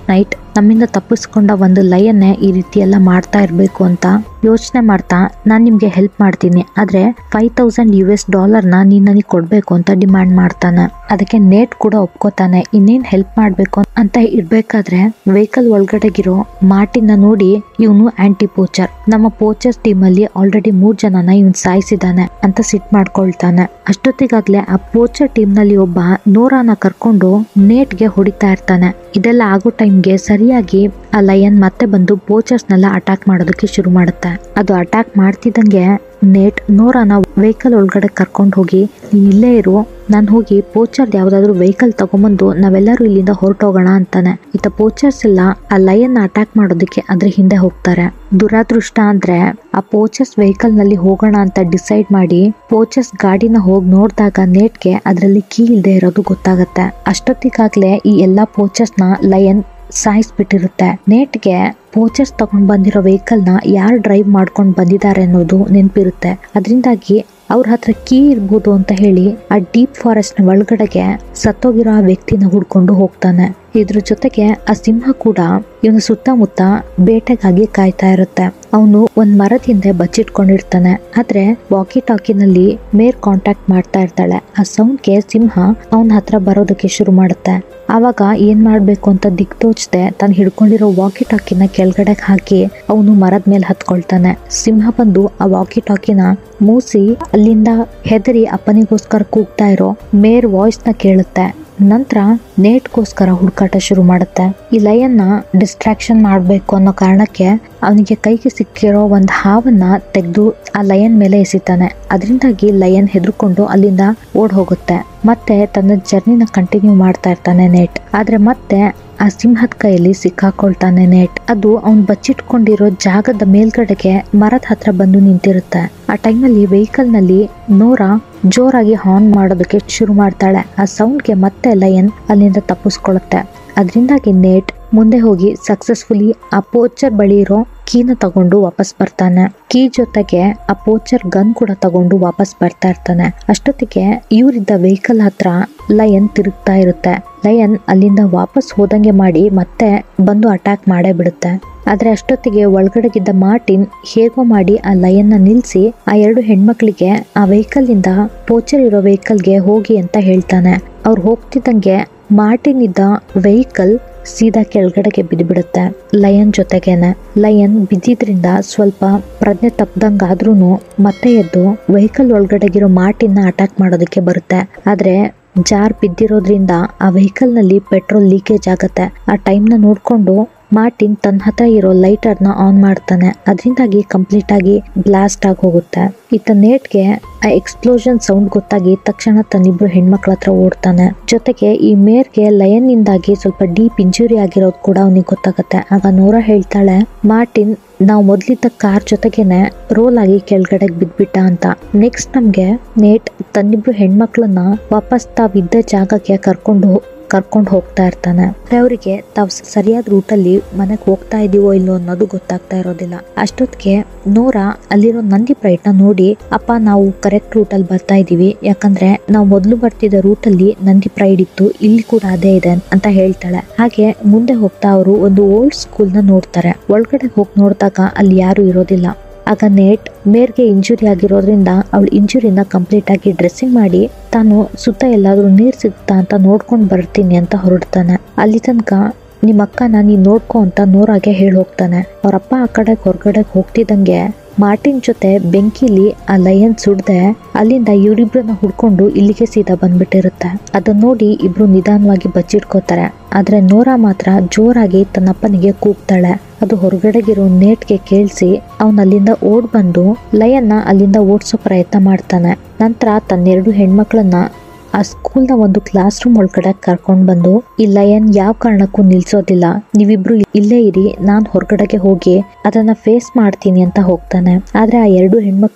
ನಮ್ಮಿಂದ ತಪ್ಪಿಸ್ಕೊಂಡ ಒಂದು ಲಯನ್ನೇ ಈ ರೀತಿ ಎಲ್ಲ ಮಾಡ್ತಾ ಇರಬೇಕು ಅಂತ ಯೋಚನೆ ಮಾಡ್ತಾ ನಾನು ನಿಮ್ಗೆ ಹೆಲ್ಪ್ ಮಾಡ್ತೀನಿ ಆದ್ರೆ ಫೈವ್ ತೌಸಂಡ್ ಯು ಎಸ್ ಡಾಲರ್ನ ನೀನ್ ನನಗೆ ಕೊಡ್ಬೇಕು ಅಂತ ಡಿಮ್ಯಾಂಡ್ ಮಾಡ್ತಾನೆ ಅದಕ್ಕೆ ನೇಟ್ ಕೂಡ ಒಪ್ಕೋತಾನೆ ಇನ್ನೇನ್ ಹೆಲ್ಪ್ ಮಾಡ್ಬೇಕು ಅಂತ ಇರ್ಬೇಕಾದ್ರೆ ವೆಹಿಕಲ್ ಒಳಗಡೆಗಿರೋ ಮಾರ್ಟಿನ ನೋಡಿ ಇವನು ಆಂಟಿ ಪೋಚರ್ ನಮ್ಮ ಪೋಚರ್ಸ್ ಟೀಮ್ ಅಲ್ಲಿ ಆಲ್ರೆಡಿ ಮೂರ್ ಜನನ ಇವನ್ ಸಾಯಿಸಿದಾನೆ ಅಂತ ಸಿಟ್ ಮಾಡ್ಕೊಳ್ತಾನೆ ಅಷ್ಟೊತ್ತಿಗಾಗ್ಲೇ ಆ ಪೋಚರ್ ಟೀಮ್ ನಲ್ಲಿ ಒಬ್ಬ ನೋರಾನ ಕರ್ಕೊಂಡು ನೇಟ್ಗೆ ಹೊಡಿತಾ ಇರ್ತಾನೆ ಇದೆಲ್ಲ ಆಗೋ ಟೈಮ್ಗೆ ಸರಿಯಾಗಿ ಆ ಲಯನ್ ಮತ್ತೆ ಬಂದು ಪೋಚರ್ಸ್ನೆಲ್ಲ ಅಟ್ಯಾಕ್ ಮಾಡೋದಕ್ಕೆ ಶುರು ಮಾಡುತ್ತೆ ಅದು ಅಟ್ಯಾಕ್ ಮಾಡ್ತಿದ್ದಂಗೆ ನೇಟ್ ನೋರಾನ ವೆಹಿಕಲ್ ಒಳಗಡೆ ಕರ್ಕೊಂಡು ಹೋಗಿ ನೀನ್ ಇಲ್ಲೇ ಇರು ನಾನು ಹೋಗಿ ಪೋಚರ್ ಯಾವ್ದಾದ್ರು ವೆಹಿಕಲ್ ತಗೊಂಬಂದು ನಾವೆಲ್ಲರೂ ಇಲ್ಲಿಂದ ಹೊರಟೋಗೋಣ ಅಂತಾನೆ ಇತ್ತ ಪೋಚರ್ಸ್ ಎಲ್ಲ ಆ ಲಯನ್ ಅಟ್ಯಾಕ್ ಮಾಡೋದಕ್ಕೆ ಅದ್ರ ಹಿಂದೆ ಹೋಗ್ತಾರೆ ದುರಾದೃಷ್ಟ ಅಂದ್ರೆ ಆ ಪೋಚರ್ಸ್ ವೆಹಿಕಲ್ ನಲ್ಲಿ ಹೋಗೋಣ ಅಂತ ಡಿಸೈಡ್ ಮಾಡಿ ಪೋಚರ್ಸ್ ಗಾಡಿನ ಹೋಗಿ ನೋಡಿದಾಗ ನೇಟ್ಗೆ ಅದರಲ್ಲಿ ಕೀ ಇಲ್ಲದೆ ಇರೋದು ಗೊತ್ತಾಗತ್ತೆ ಅಷ್ಟೊತ್ತಿಗಾಗ್ಲೇ ಈ ಎಲ್ಲಾ ಪೋಚರ್ಸ್ ನ ಲಯನ್ ಸಾಯಿಸ್ಬಿಟ್ಟಿರುತ್ತೆ ನೇಟ್ಗೆ ಪೋಚರ್ಸ್ ತಗೊಂಡ್ ಬಂದಿರೋ ವೆಹಿಕಲ್ ನ ಯಾರು ಡ್ರೈವ್ ಮಾಡ್ಕೊಂಡು ಬಂದಿದ್ದಾರೆ ಅನ್ನೋದು ನೆನಪಿರುತ್ತೆ ಅದರಿಂದಾಗಿ ಅವ್ರ ಹತ್ರ ಕೀ ಇರ್ಬೋದು ಅಂತ ಹೇಳಿ ಆ ಡೀಪ್ ಫಾರೆಸ್ಟ್ ನ ಒಳಗಡೆಗೆ ಸತ್ತೋಗಿರೋ ಆ ವ್ಯಕ್ತಿನ ಹುಡ್ಕೊಂಡು ಹೋಗ್ತಾನೆ ಇದ್ರ ಜೊತೆಗೆ ಆ ಸಿಂಹ ಕೂಡ ಇವನ ಸುತ್ತಮುತ್ತ ಬೇಟೆಗಾಗಿ ಕಾಯ್ತಾ ಇರುತ್ತೆ ಅವನು ಒಂದ್ ಮರದ ಹಿಂದೆ ಬಚ್ಚಿಟ್ಕೊಂಡಿರ್ತಾನೆ ಆದ್ರೆ ವಾಕಿ ಟಾಕಿನಲ್ಲಿ ಮೇರ್ ಕಾಂಟ್ಯಾಕ್ಟ್ ಮಾಡ್ತಾ ಇರ್ತಾಳೆ ಆ ಸೌಂಡ್ಗೆ ಸಿಂಹ ಅವನ ಹತ್ರ ಬರೋದಕ್ಕೆ ಶುರು ಮಾಡುತ್ತೆ ಆವಾಗ ಏನ್ ಮಾಡ್ಬೇಕು ಅಂತ ದಿಕ್ತೋಚದೆ ತಾನು ಹಿಡ್ಕೊಂಡಿರೋ ವಾಕಿ ಟಾಕಿನ ಕೆಳಗಡೆ ಹಾಕಿ ಅವನು ಮರದ ಮೇಲೆ ಹತ್ಕೊಳ್ತಾನೆ ಸಿಂಹ ಬಂದು ಆ ವಾಕಿ ಟಾಕಿನ ಮೂಸಿ ಅಲ್ಲಿಂದ ಹೆದರಿ ಅಪ್ಪನಿಗೋಸ್ಕರ ಕೂಗ್ತಾ ಇರೋ ಮೇರ್ ವಾಯ್ಸ್ ನ ಕೇಳುತ್ತೆ ನಂತರ ನೇಟ್ಗೋಸ್ಕರ ಹುಡುಕಾಟ ಶುರು ಮಾಡುತ್ತೆ ಈ ಲಯನ್ನ ಡಿಸ್ಟ್ರಾಕ್ಷನ್ ಮಾಡಬೇಕು ಅನ್ನೋ ಕಾರಣಕ್ಕೆ ಅವನಿಗೆ ಕೈಗೆ ಸಿಕ್ಕಿರೋ ಒಂದು ಹಾವನ್ನ ತೆಗೆದು ಆ ಲಯನ್ ಮೇಲೆ ಎಸಿತಾನೆ ಅದರಿಂದಾಗಿ ಲಯನ್ ಹೆದರ್ಕೊಂಡು ಅಲ್ಲಿಂದ ಓಡ್ ಹೋಗುತ್ತೆ ಮತ್ತೆ ತನ್ನ ಜರ್ನಿನ ಕಂಟಿನ್ಯೂ ಮಾಡ್ತಾ ಇರ್ತಾನೆ ನೇಟ್ ಆದ್ರೆ ಮತ್ತೆ ಆ ಸಿಂಹದ ಕೈಯಲ್ಲಿ ಸಿಕ್ಕಾಕೊಳ್ತಾನೆ ನೇಟ್ ಅದು ಅವ್ನ್ ಬಚ್ಚಿಟ್ಕೊಂಡಿರೋ ಜಾಗದ ಮೇಲ್ಗಡೆಗೆ ಮರದ ಹತ್ರ ಬಂದು ನಿಂತಿರುತ್ತೆ ಆ ಟೈಮಲ್ಲಿ ವೆಹಿಕಲ್ ನಲ್ಲಿ ನೋರಾ ಜೋರಾಗಿ ಹಾರ್ನ್ ಮಾಡೋದಕ್ಕೆ ಶುರು ಮಾಡ್ತಾಳೆ ಆ ಸೌಂಡ್ಗೆ ಮತ್ತೆ ಲಯನ್ ಅಲ್ಲಿಂದ ತಪ್ಪಿಸ್ಕೊಳ್ಳುತ್ತೆ ಅದರಿಂದಾಗಿ ನೇಟ್ ಮುಂದೆ ಹೋಗಿ ಸಕ್ಸಸ್ಫುಲಿ ಆ ಪೋಚರ್ ಬಳಿ ಇರೋ ಕೀನ ತಗೊಂಡು ವಾಪಸ್ ಬರ್ತಾನೆ ಕೀ ಜೊತೆಗೆ ಆ ಪೋಚರ್ ಗನ್ ಕೂಡ ತಗೊಂಡು ವಾಪಸ್ ಬರ್ತಾ ಇರ್ತಾನೆ ಅಷ್ಟೊತ್ತಿಗೆ ಇವರಿದ್ದ ವೆಹಿಕಲ್ ಹತ್ರ ಲಯನ್ ತಿರುಗ್ತಾ ಇರುತ್ತೆ ಲಯನ್ ಅಲ್ಲಿಂದ ವಾಪಸ್ ಹೋದಂಗೆ ಮಾಡಿ ಮತ್ತೆ ಬಂದು ಅಟ್ಯಾಕ್ ಮಾಡೇ ಬಿಡುತ್ತೆ ಆದ್ರೆ ಅಷ್ಟೊತ್ತಿಗೆ ಒಳಗಡೆಗಿದ್ದ ಮಾರ್ಟಿನ್ ಹೇಗೋ ಮಾಡಿ ಆ ಲಯನ್ನ ನಿಲ್ಸಿ ಆ ಎರಡು ಹೆಣ್ಮಕ್ಳಿಗೆ ಆ ವೆಹಿಕಲ್ ಇಂದ ಪೋಚರ್ ಇರೋ ವೆಹಿಕಲ್ಗೆ ಹೋಗಿ ಅಂತ ಹೇಳ್ತಾನೆ ಅವ್ರು ಹೋಗ್ತಿದ್ದಂಗೆ ಮಾರ್ಟಿನ್ ಇದ್ದ ವೆಹಿಕಲ್ ಸೀದಾ ಕೆಳಗಡೆಗೆ ಬಿದ್ದುಬಿಡುತ್ತೆ ಲಯನ್ ಜೊತೆಗೇನೆ ಲಯನ್ ಬಿದ್ದಿದ್ರಿಂದ ಸ್ವಲ್ಪ ಪ್ರಜ್ಞೆ ತಪ್ಪದಂಗಾದ್ರೂ ಮತ್ತೆ ಎದ್ದು ವೆಹಿಕಲ್ ಒಳಗಡೆಗಿರೋ ಮಾರ್ಟಿನ್ನ ಅಟ್ಯಾಕ್ ಮಾಡೋದಕ್ಕೆ ಬರುತ್ತೆ ಆದ್ರೆ ಜಾರ್ ಬಿದ್ದಿರೋದ್ರಿಂದ ಆ ವೆಹಿಕಲ್ ನಲ್ಲಿ ಪೆಟ್ರೋಲ್ ಲೀಕೇಜ್ ಆಗತ್ತೆ ಆ ಟೈಮ್ ನ ನೋಡ್ಕೊಂಡು ಮಾರ್ಟಿನ್ ತನ್ನ ಹತ್ರ ಇರೋ ಲೈಟರ್ ನ ಆನ್ ಮಾಡ್ತಾನೆ ಅದರಿಂದಾಗಿ ಕಂಪ್ಲೀಟ್ ಆಗಿ ಬ್ಲಾಸ್ಟ್ ಆಗಿ ಹೋಗುತ್ತೆ ಇತ್ತ ನೇಟ್ಗೆ ಆ ಎಕ್ಸ್ಪ್ಲೋಷನ್ ಸೌಂಡ್ ಗೊತ್ತಾಗಿ ತಕ್ಷಣ ತನ್ನಿಬ್ರು ಹೆಣ್ಮಕ್ಳ ಹತ್ರ ಓಡ್ತಾನೆ ಜೊತೆಗೆ ಈ ಮೇರ್ಗೆ ಲಯನ್ ನಿಂದಾಗಿ ಸ್ವಲ್ಪ ಡೀಪ್ ಇಂಜುರಿ ಆಗಿರೋದು ಕೂಡ ಅವನಿಗೆ ಗೊತ್ತಾಗತ್ತೆ ಆಗ ನೋರಾ ಹೇಳ್ತಾಳೆ ಮಾರ್ಟಿನ್ ನಾವು ಮೊದ್ಲಿದ್ದ ಕಾರ್ ಜೊತೆಗೇನೆ ರೋಲ್ ಆಗಿ ಕೆಳಗಡೆಗೆ ಬಿದ್ಬಿಟ್ಟ ಅಂತ ನೆಕ್ಸ್ಟ್ ನಮ್ಗೆ ನೇಟ್ ತನ್ನಿಬ್ರು ಹೆಣ್ಮಕ್ಳನ್ನ ವಾಪಸ್ ತಾವಿದ್ದ ಜಾಗಕ್ಕೆ ಕರ್ಕೊಂಡು ಕರ್ಕೊಂಡು ಹೋಗ್ತಾ ಇರ್ತಾನೆ ಅವರಿಗೆ ತಾವ್ ಸರಿಯಾದ ರೂಟಲ್ಲಿ ಮನೆಗೆ ಹೋಗ್ತಾ ಇದೀವೋ ಇಲ್ಲೋ ಅನ್ನೋದು ಗೊತ್ತಾಗ್ತಾ ಇರೋದಿಲ್ಲ ಅಷ್ಟೊತ್ತಿಗೆ ನೋರಾ ಅಲ್ಲಿರೋ ನಂದಿ ಪ್ರಯತ್ನ ನೋಡಿ ಅಪ್ಪ ನಾವು ಕರೆಕ್ಟ್ ರೂಟಲ್ಲಿ ಬರ್ತಾ ಇದೀವಿ ಯಾಕಂದ್ರೆ ನಾವು ಮೊದಲು ಬರ್ತಿದ್ದ ರೂಟಲ್ಲಿ ನಂದಿ ಪ್ರೈಡ್ ಇತ್ತು ಇಲ್ಲಿ ಕೂಡ ಅದೇ ಇದೆ ಅಂತ ಹೇಳ್ತಾಳೆ ಹಾಗೆ ಮುಂದೆ ಹೋಗ್ತಾ ಅವರು ಒಂದು ಓಲ್ಡ್ ಸ್ಕೂಲ್ ನ ನೋಡ್ತಾರೆ ಒಳಗಡೆ ಹೋಗಿ ನೋಡಿದಾಗ ಅಲ್ಲಿ ಯಾರು ಇರೋದಿಲ್ಲ ಆಗ ನೇಟ್ ಮೇರ್ಗೆ ಇಂಜುರಿ ಆಗಿರೋದ್ರಿಂದ ಅವಳ ಇಂಜುರಿನ ಕಂಪ್ಲೀಟ್ ಆಗಿ ಡ್ರೆಸ್ಸಿಂಗ್ ಮಾಡಿ ತಾನು ಸುತ್ತ ಎಲ್ಲಾದ್ರೂ ನೀರ್ ಸಿಗುತ್ತಾ ಅಂತ ನೋಡ್ಕೊಂಡ್ ಬರ್ತೀನಿ ಅಂತ ಹೊರಡ್ತಾನೆ ಅಲ್ಲಿ ತನಕ ನಿಮ್ಮ ಅಕ್ಕನ ನೀನ್ ನೋಡ್ಕೊ ಅಂತ ನೋರಾಗೆ ಹೇಳಿ ಹೋಗ್ತಾನೆ ಅವ್ರಪ್ಪ ಆ ಕಡೆ ಹೊರಗಡೆ ಹೋಗ್ತಿದ್ದಂಗೆ ಮಾರ್ಟಿನ್ ಜೊತೆ ಬೆಂಕಿಲಿ ಆ ಲಯನ್ ಸುಡ್ದೆ ಅಲ್ಲಿಂದ ಇವರಿಬ್ರನ್ನ ಹುಡ್ಕೊಂಡು ಇಲ್ಲಿಗೆ ಸೀದಾ ಬಂದ್ಬಿಟ್ಟಿರುತ್ತೆ ಅದನ್ನ ನೋಡಿ ಇಬ್ರು ನಿಧಾನವಾಗಿ ಬಚ್ಚಿಟ್ಕೋತಾರೆ ಆದ್ರೆ ನೋರಾ ಮಾತ್ರ ಜೋರಾಗಿ ತನ್ನಪ್ಪನಿಗೆ ಕೂಗ್ತಾಳೆ ಅದು ಹೊರಗಡೆಗಿರೋ ನೇಟ್ಗೆ ಕೇಳಿಸಿ ಅವನ್ ಅಲ್ಲಿಂದ ಓಡ್ ಬಂದು ಲಯನ್ನ ಅಲ್ಲಿಂದ ಓಡಿಸೋ ಪ್ರಯತ್ನ ಮಾಡ್ತಾನೆ ನಂತರ ತನ್ನೆರಡು ಹೆಣ್ಮಕ್ಳನ್ನ ಆ ಸ್ಕೂಲ್ನ ಒಂದು ಕ್ಲಾಸ್ ರೂಮ್ ಒಳಗಡೆ ಕರ್ಕೊಂಡ್ ಬಂದು ಈ ಲಯನ್ ಯಾವ ಕಾರಣಕ್ಕೂ ನಿಲ್ಸೋದಿಲ್ಲ ನೀವಿಬ್ರು ಇಲ್ಲೇ ಇರಿ ನಾನ್ ಹೊರಗಡೆಗೆ ಹೋಗಿ ಅದನ್ನ ಫೇಸ್ ಮಾಡ್ತೀನಿ ಅಂತ ಹೋಗ್ತಾನೆ ಆದ್ರೆ ಆ ಎರಡು ಹೆಣ್ಮಕ್ಳು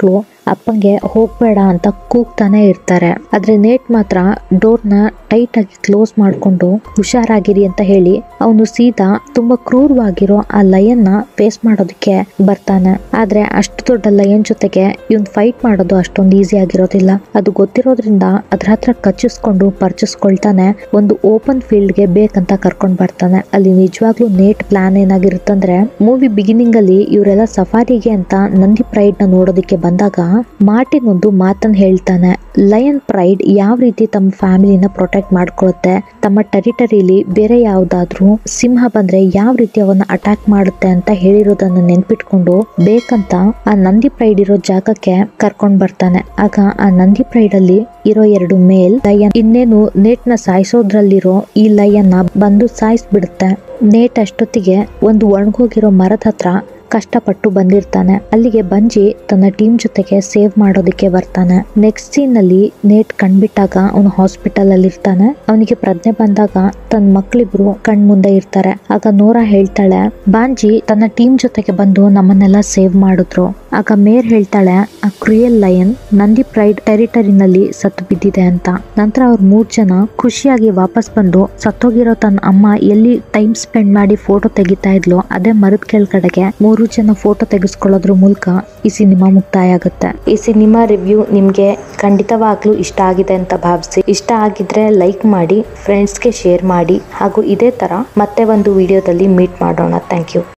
ಅಪ್ಪಂಗೆ ಹೋಗ್ಬೇಡ ಅಂತ ಕೂಗ್ತಾನೆ ಇರ್ತಾರೆ ಆದ್ರೆ ನೇಟ್ ಮಾತ್ರ ಡೋರ್ನ ಟೈಟ್ ಆಗಿ ಕ್ಲೋಸ್ ಮಾಡ್ಕೊಂಡು ಹುಷಾರಾಗಿರಿ ಅಂತ ಹೇಳಿ ಅವನು ಸೀದಾ ತುಂಬಾ ಕ್ರೂರವಾಗಿರೋ ಆ ಲಯನ್ ನ ಫೇಸ್ ಮಾಡೋದಕ್ಕೆ ಬರ್ತಾನೆ ಆದ್ರೆ ಅಷ್ಟು ದೊಡ್ಡ ಲಯನ್ ಜೊತೆಗೆ ಇವನ್ ಫೈಟ್ ಮಾಡೋದು ಅಷ್ಟೊಂದು ಈಸಿ ಆಗಿರೋದಿಲ್ಲ ಅದು ಗೊತ್ತಿರೋದ್ರಿಂದ ಅದ್ರ ಹತ್ರ ಕಚ್ಚಿಸ್ಕೊಂಡು ಪರ್ಚಿಸ್ಕೊಳ್ತಾನೆ ಒಂದು ಓಪನ್ ಫೀಲ್ಡ್ ಗೆ ಬೇಕಂತ ಕರ್ಕೊಂಡ್ ಬರ್ತಾನೆ ಅಲ್ಲಿ ನಿಜವಾಗ್ಲೂ ನೇಟ್ ಪ್ಲಾನ್ ಏನಾಗಿರುತ್ತಂದ್ರೆ ಮೂವಿ ಬಿಗಿನಿಂಗ್ ಅಲ್ಲಿ ಇವರೆಲ್ಲ ಸಫಾರಿಗೆ ಅಂತ ನಂದಿ ಪ್ರೈಡ್ ನ ನೋಡೋದಕ್ಕೆ ಬಂದಾಗ ಮಾರ್ಟಿನ್ ಒಂದು ಮಾತನ್ನ ಹೇಳ್ತಾನೆ ಲಯನ್ ಪ್ರೈಡ್ ಯಾವ ರೀತಿ ತಮ್ಮ ಫ್ಯಾಮಿಲಿನ ಪ್ರೊಟೆಕ್ಟ್ ಮಾಡ್ಕೊಳುತ್ತೆ ತಮ್ಮ ಟೆರಿಟರಿಲಿ ಬೇರೆ ಯಾವ್ದಾದ್ರು ಸಿಂಹ ಬಂದ್ರೆ ಯಾವ ರೀತಿ ಅವನ್ನ ಅಟ್ಯಾಕ್ ಮಾಡುತ್ತೆ ಅಂತ ಹೇಳಿರೋದನ್ನ ನೆನ್ಪಿಟ್ಕೊಂಡು ಬೇಕಂತ ಆ ನಂದಿ ಪ್ರೈಡ್ ಇರೋ ಜಾಗಕ್ಕೆ ಕರ್ಕೊಂಡ್ ಬರ್ತಾನೆ ಆಗ ಆ ನಂದಿ ಪ್ರೈಡ್ ಅಲ್ಲಿ ಇರೋ ಎರಡು ಮೇಲ್ ಲಯನ್ ಇನ್ನೇನು ನೇಟ್ ನ ಸಾಯಿಸೋದ್ರಲ್ಲಿರೋ ಈ ಲಯನ್ ನ ಬಂದು ಸಾಯಿಸ್ಬಿಡುತ್ತೆ ನೇಟ್ ಅಷ್ಟೊತ್ತಿಗೆ ಒಂದು ಒಣಗೋಗಿರೋ ಮರದ ಹತ್ರ ಕಷ್ಟಪಟ್ಟು ಬಂದಿರ್ತಾನೆ ಅಲ್ಲಿಗೆ ಬಂಜಿ ತನ್ನ ಟೀಮ್ ಜೊತೆಗೆ ಸೇವ್ ಮಾಡೋದಕ್ಕೆ ಬರ್ತಾನೆ ನೆಕ್ಸ್ಟ್ ಸೀನ್ ನಲ್ಲಿ ನೇಟ್ ಕಣ್ಬಿಟ್ಟಾಗ ಅವನು ಹಾಸ್ಪಿಟಲ್ ಅಲ್ಲಿ ಇರ್ತಾನೆ ಅವನಿಗೆ ಪ್ರಜ್ಞೆ ಬಂದಾಗ ತನ್ನ ಮಕ್ಳಿಬ್ರು ಕಣ್ ಮುಂದೆ ಇರ್ತಾರೆ ಆಗ ನೋರಾ ಹೇಳ್ತಾಳೆ ಬಾಂಜಿ ತನ್ನ ಟೀಮ್ ಜೊತೆಗೆ ಬಂದು ನಮ್ಮನ್ನೆಲ್ಲ ಸೇವ್ ಮಾಡಿದ್ರು ಆಗ ಮೇರ್ ಹೇಳ್ತಾಳೆ ಆ ಕ್ರಿಯಲ್ ಲಯನ್ ನಂದಿ ಪ್ರೈಡ್ ಟೆರಿಟರಿನಲ್ಲಿ ಸತ್ತು ಬಿದ್ದಿದೆ ಅಂತ ನಂತರ ಅವ್ರ ಮೂರ್ ಜನ ಖುಷಿಯಾಗಿ ವಾಪಸ್ ಬಂದು ಸತ್ತೋಗಿರೋ ತನ್ನ ಅಮ್ಮ ಎಲ್ಲಿ ಟೈಮ್ ಸ್ಪೆಂಡ್ ಮಾಡಿ ಫೋಟೋ ತೆಗಿತಾ ಇದ್ಲೋ ಅದೇ ಮರದ ಕೆಳಗಡೆಗೆ ಮೂರು ಜನ ಫೋಟೋ ತೆಗೆಸ್ಕೊಳ್ಳೋದ್ರ ಮೂಲಕ ಈ ಸಿನಿಮಾ ಮುಕ್ತಾಯ ಆಗುತ್ತೆ ಈ ಸಿನಿಮಾ ರಿವ್ಯೂ ನಿಮ್ಗೆ ಖಂಡಿತವಾಗ್ಲೂ ಇಷ್ಟ ಆಗಿದೆ ಅಂತ ಭಾವಿಸಿ ಇಷ್ಟ ಆಗಿದ್ರೆ ಲೈಕ್ ಮಾಡಿ ಫ್ರೆಂಡ್ಸ್ಗೆ ಶೇರ್ ಮಾಡಿ ಹಾಗೂ ಇದೇ ತರ ಮತ್ತೆ ಒಂದು ವಿಡಿಯೋದಲ್ಲಿ ಮೀಟ್ ಮಾಡೋಣ ಥ್ಯಾಂಕ್ ಯು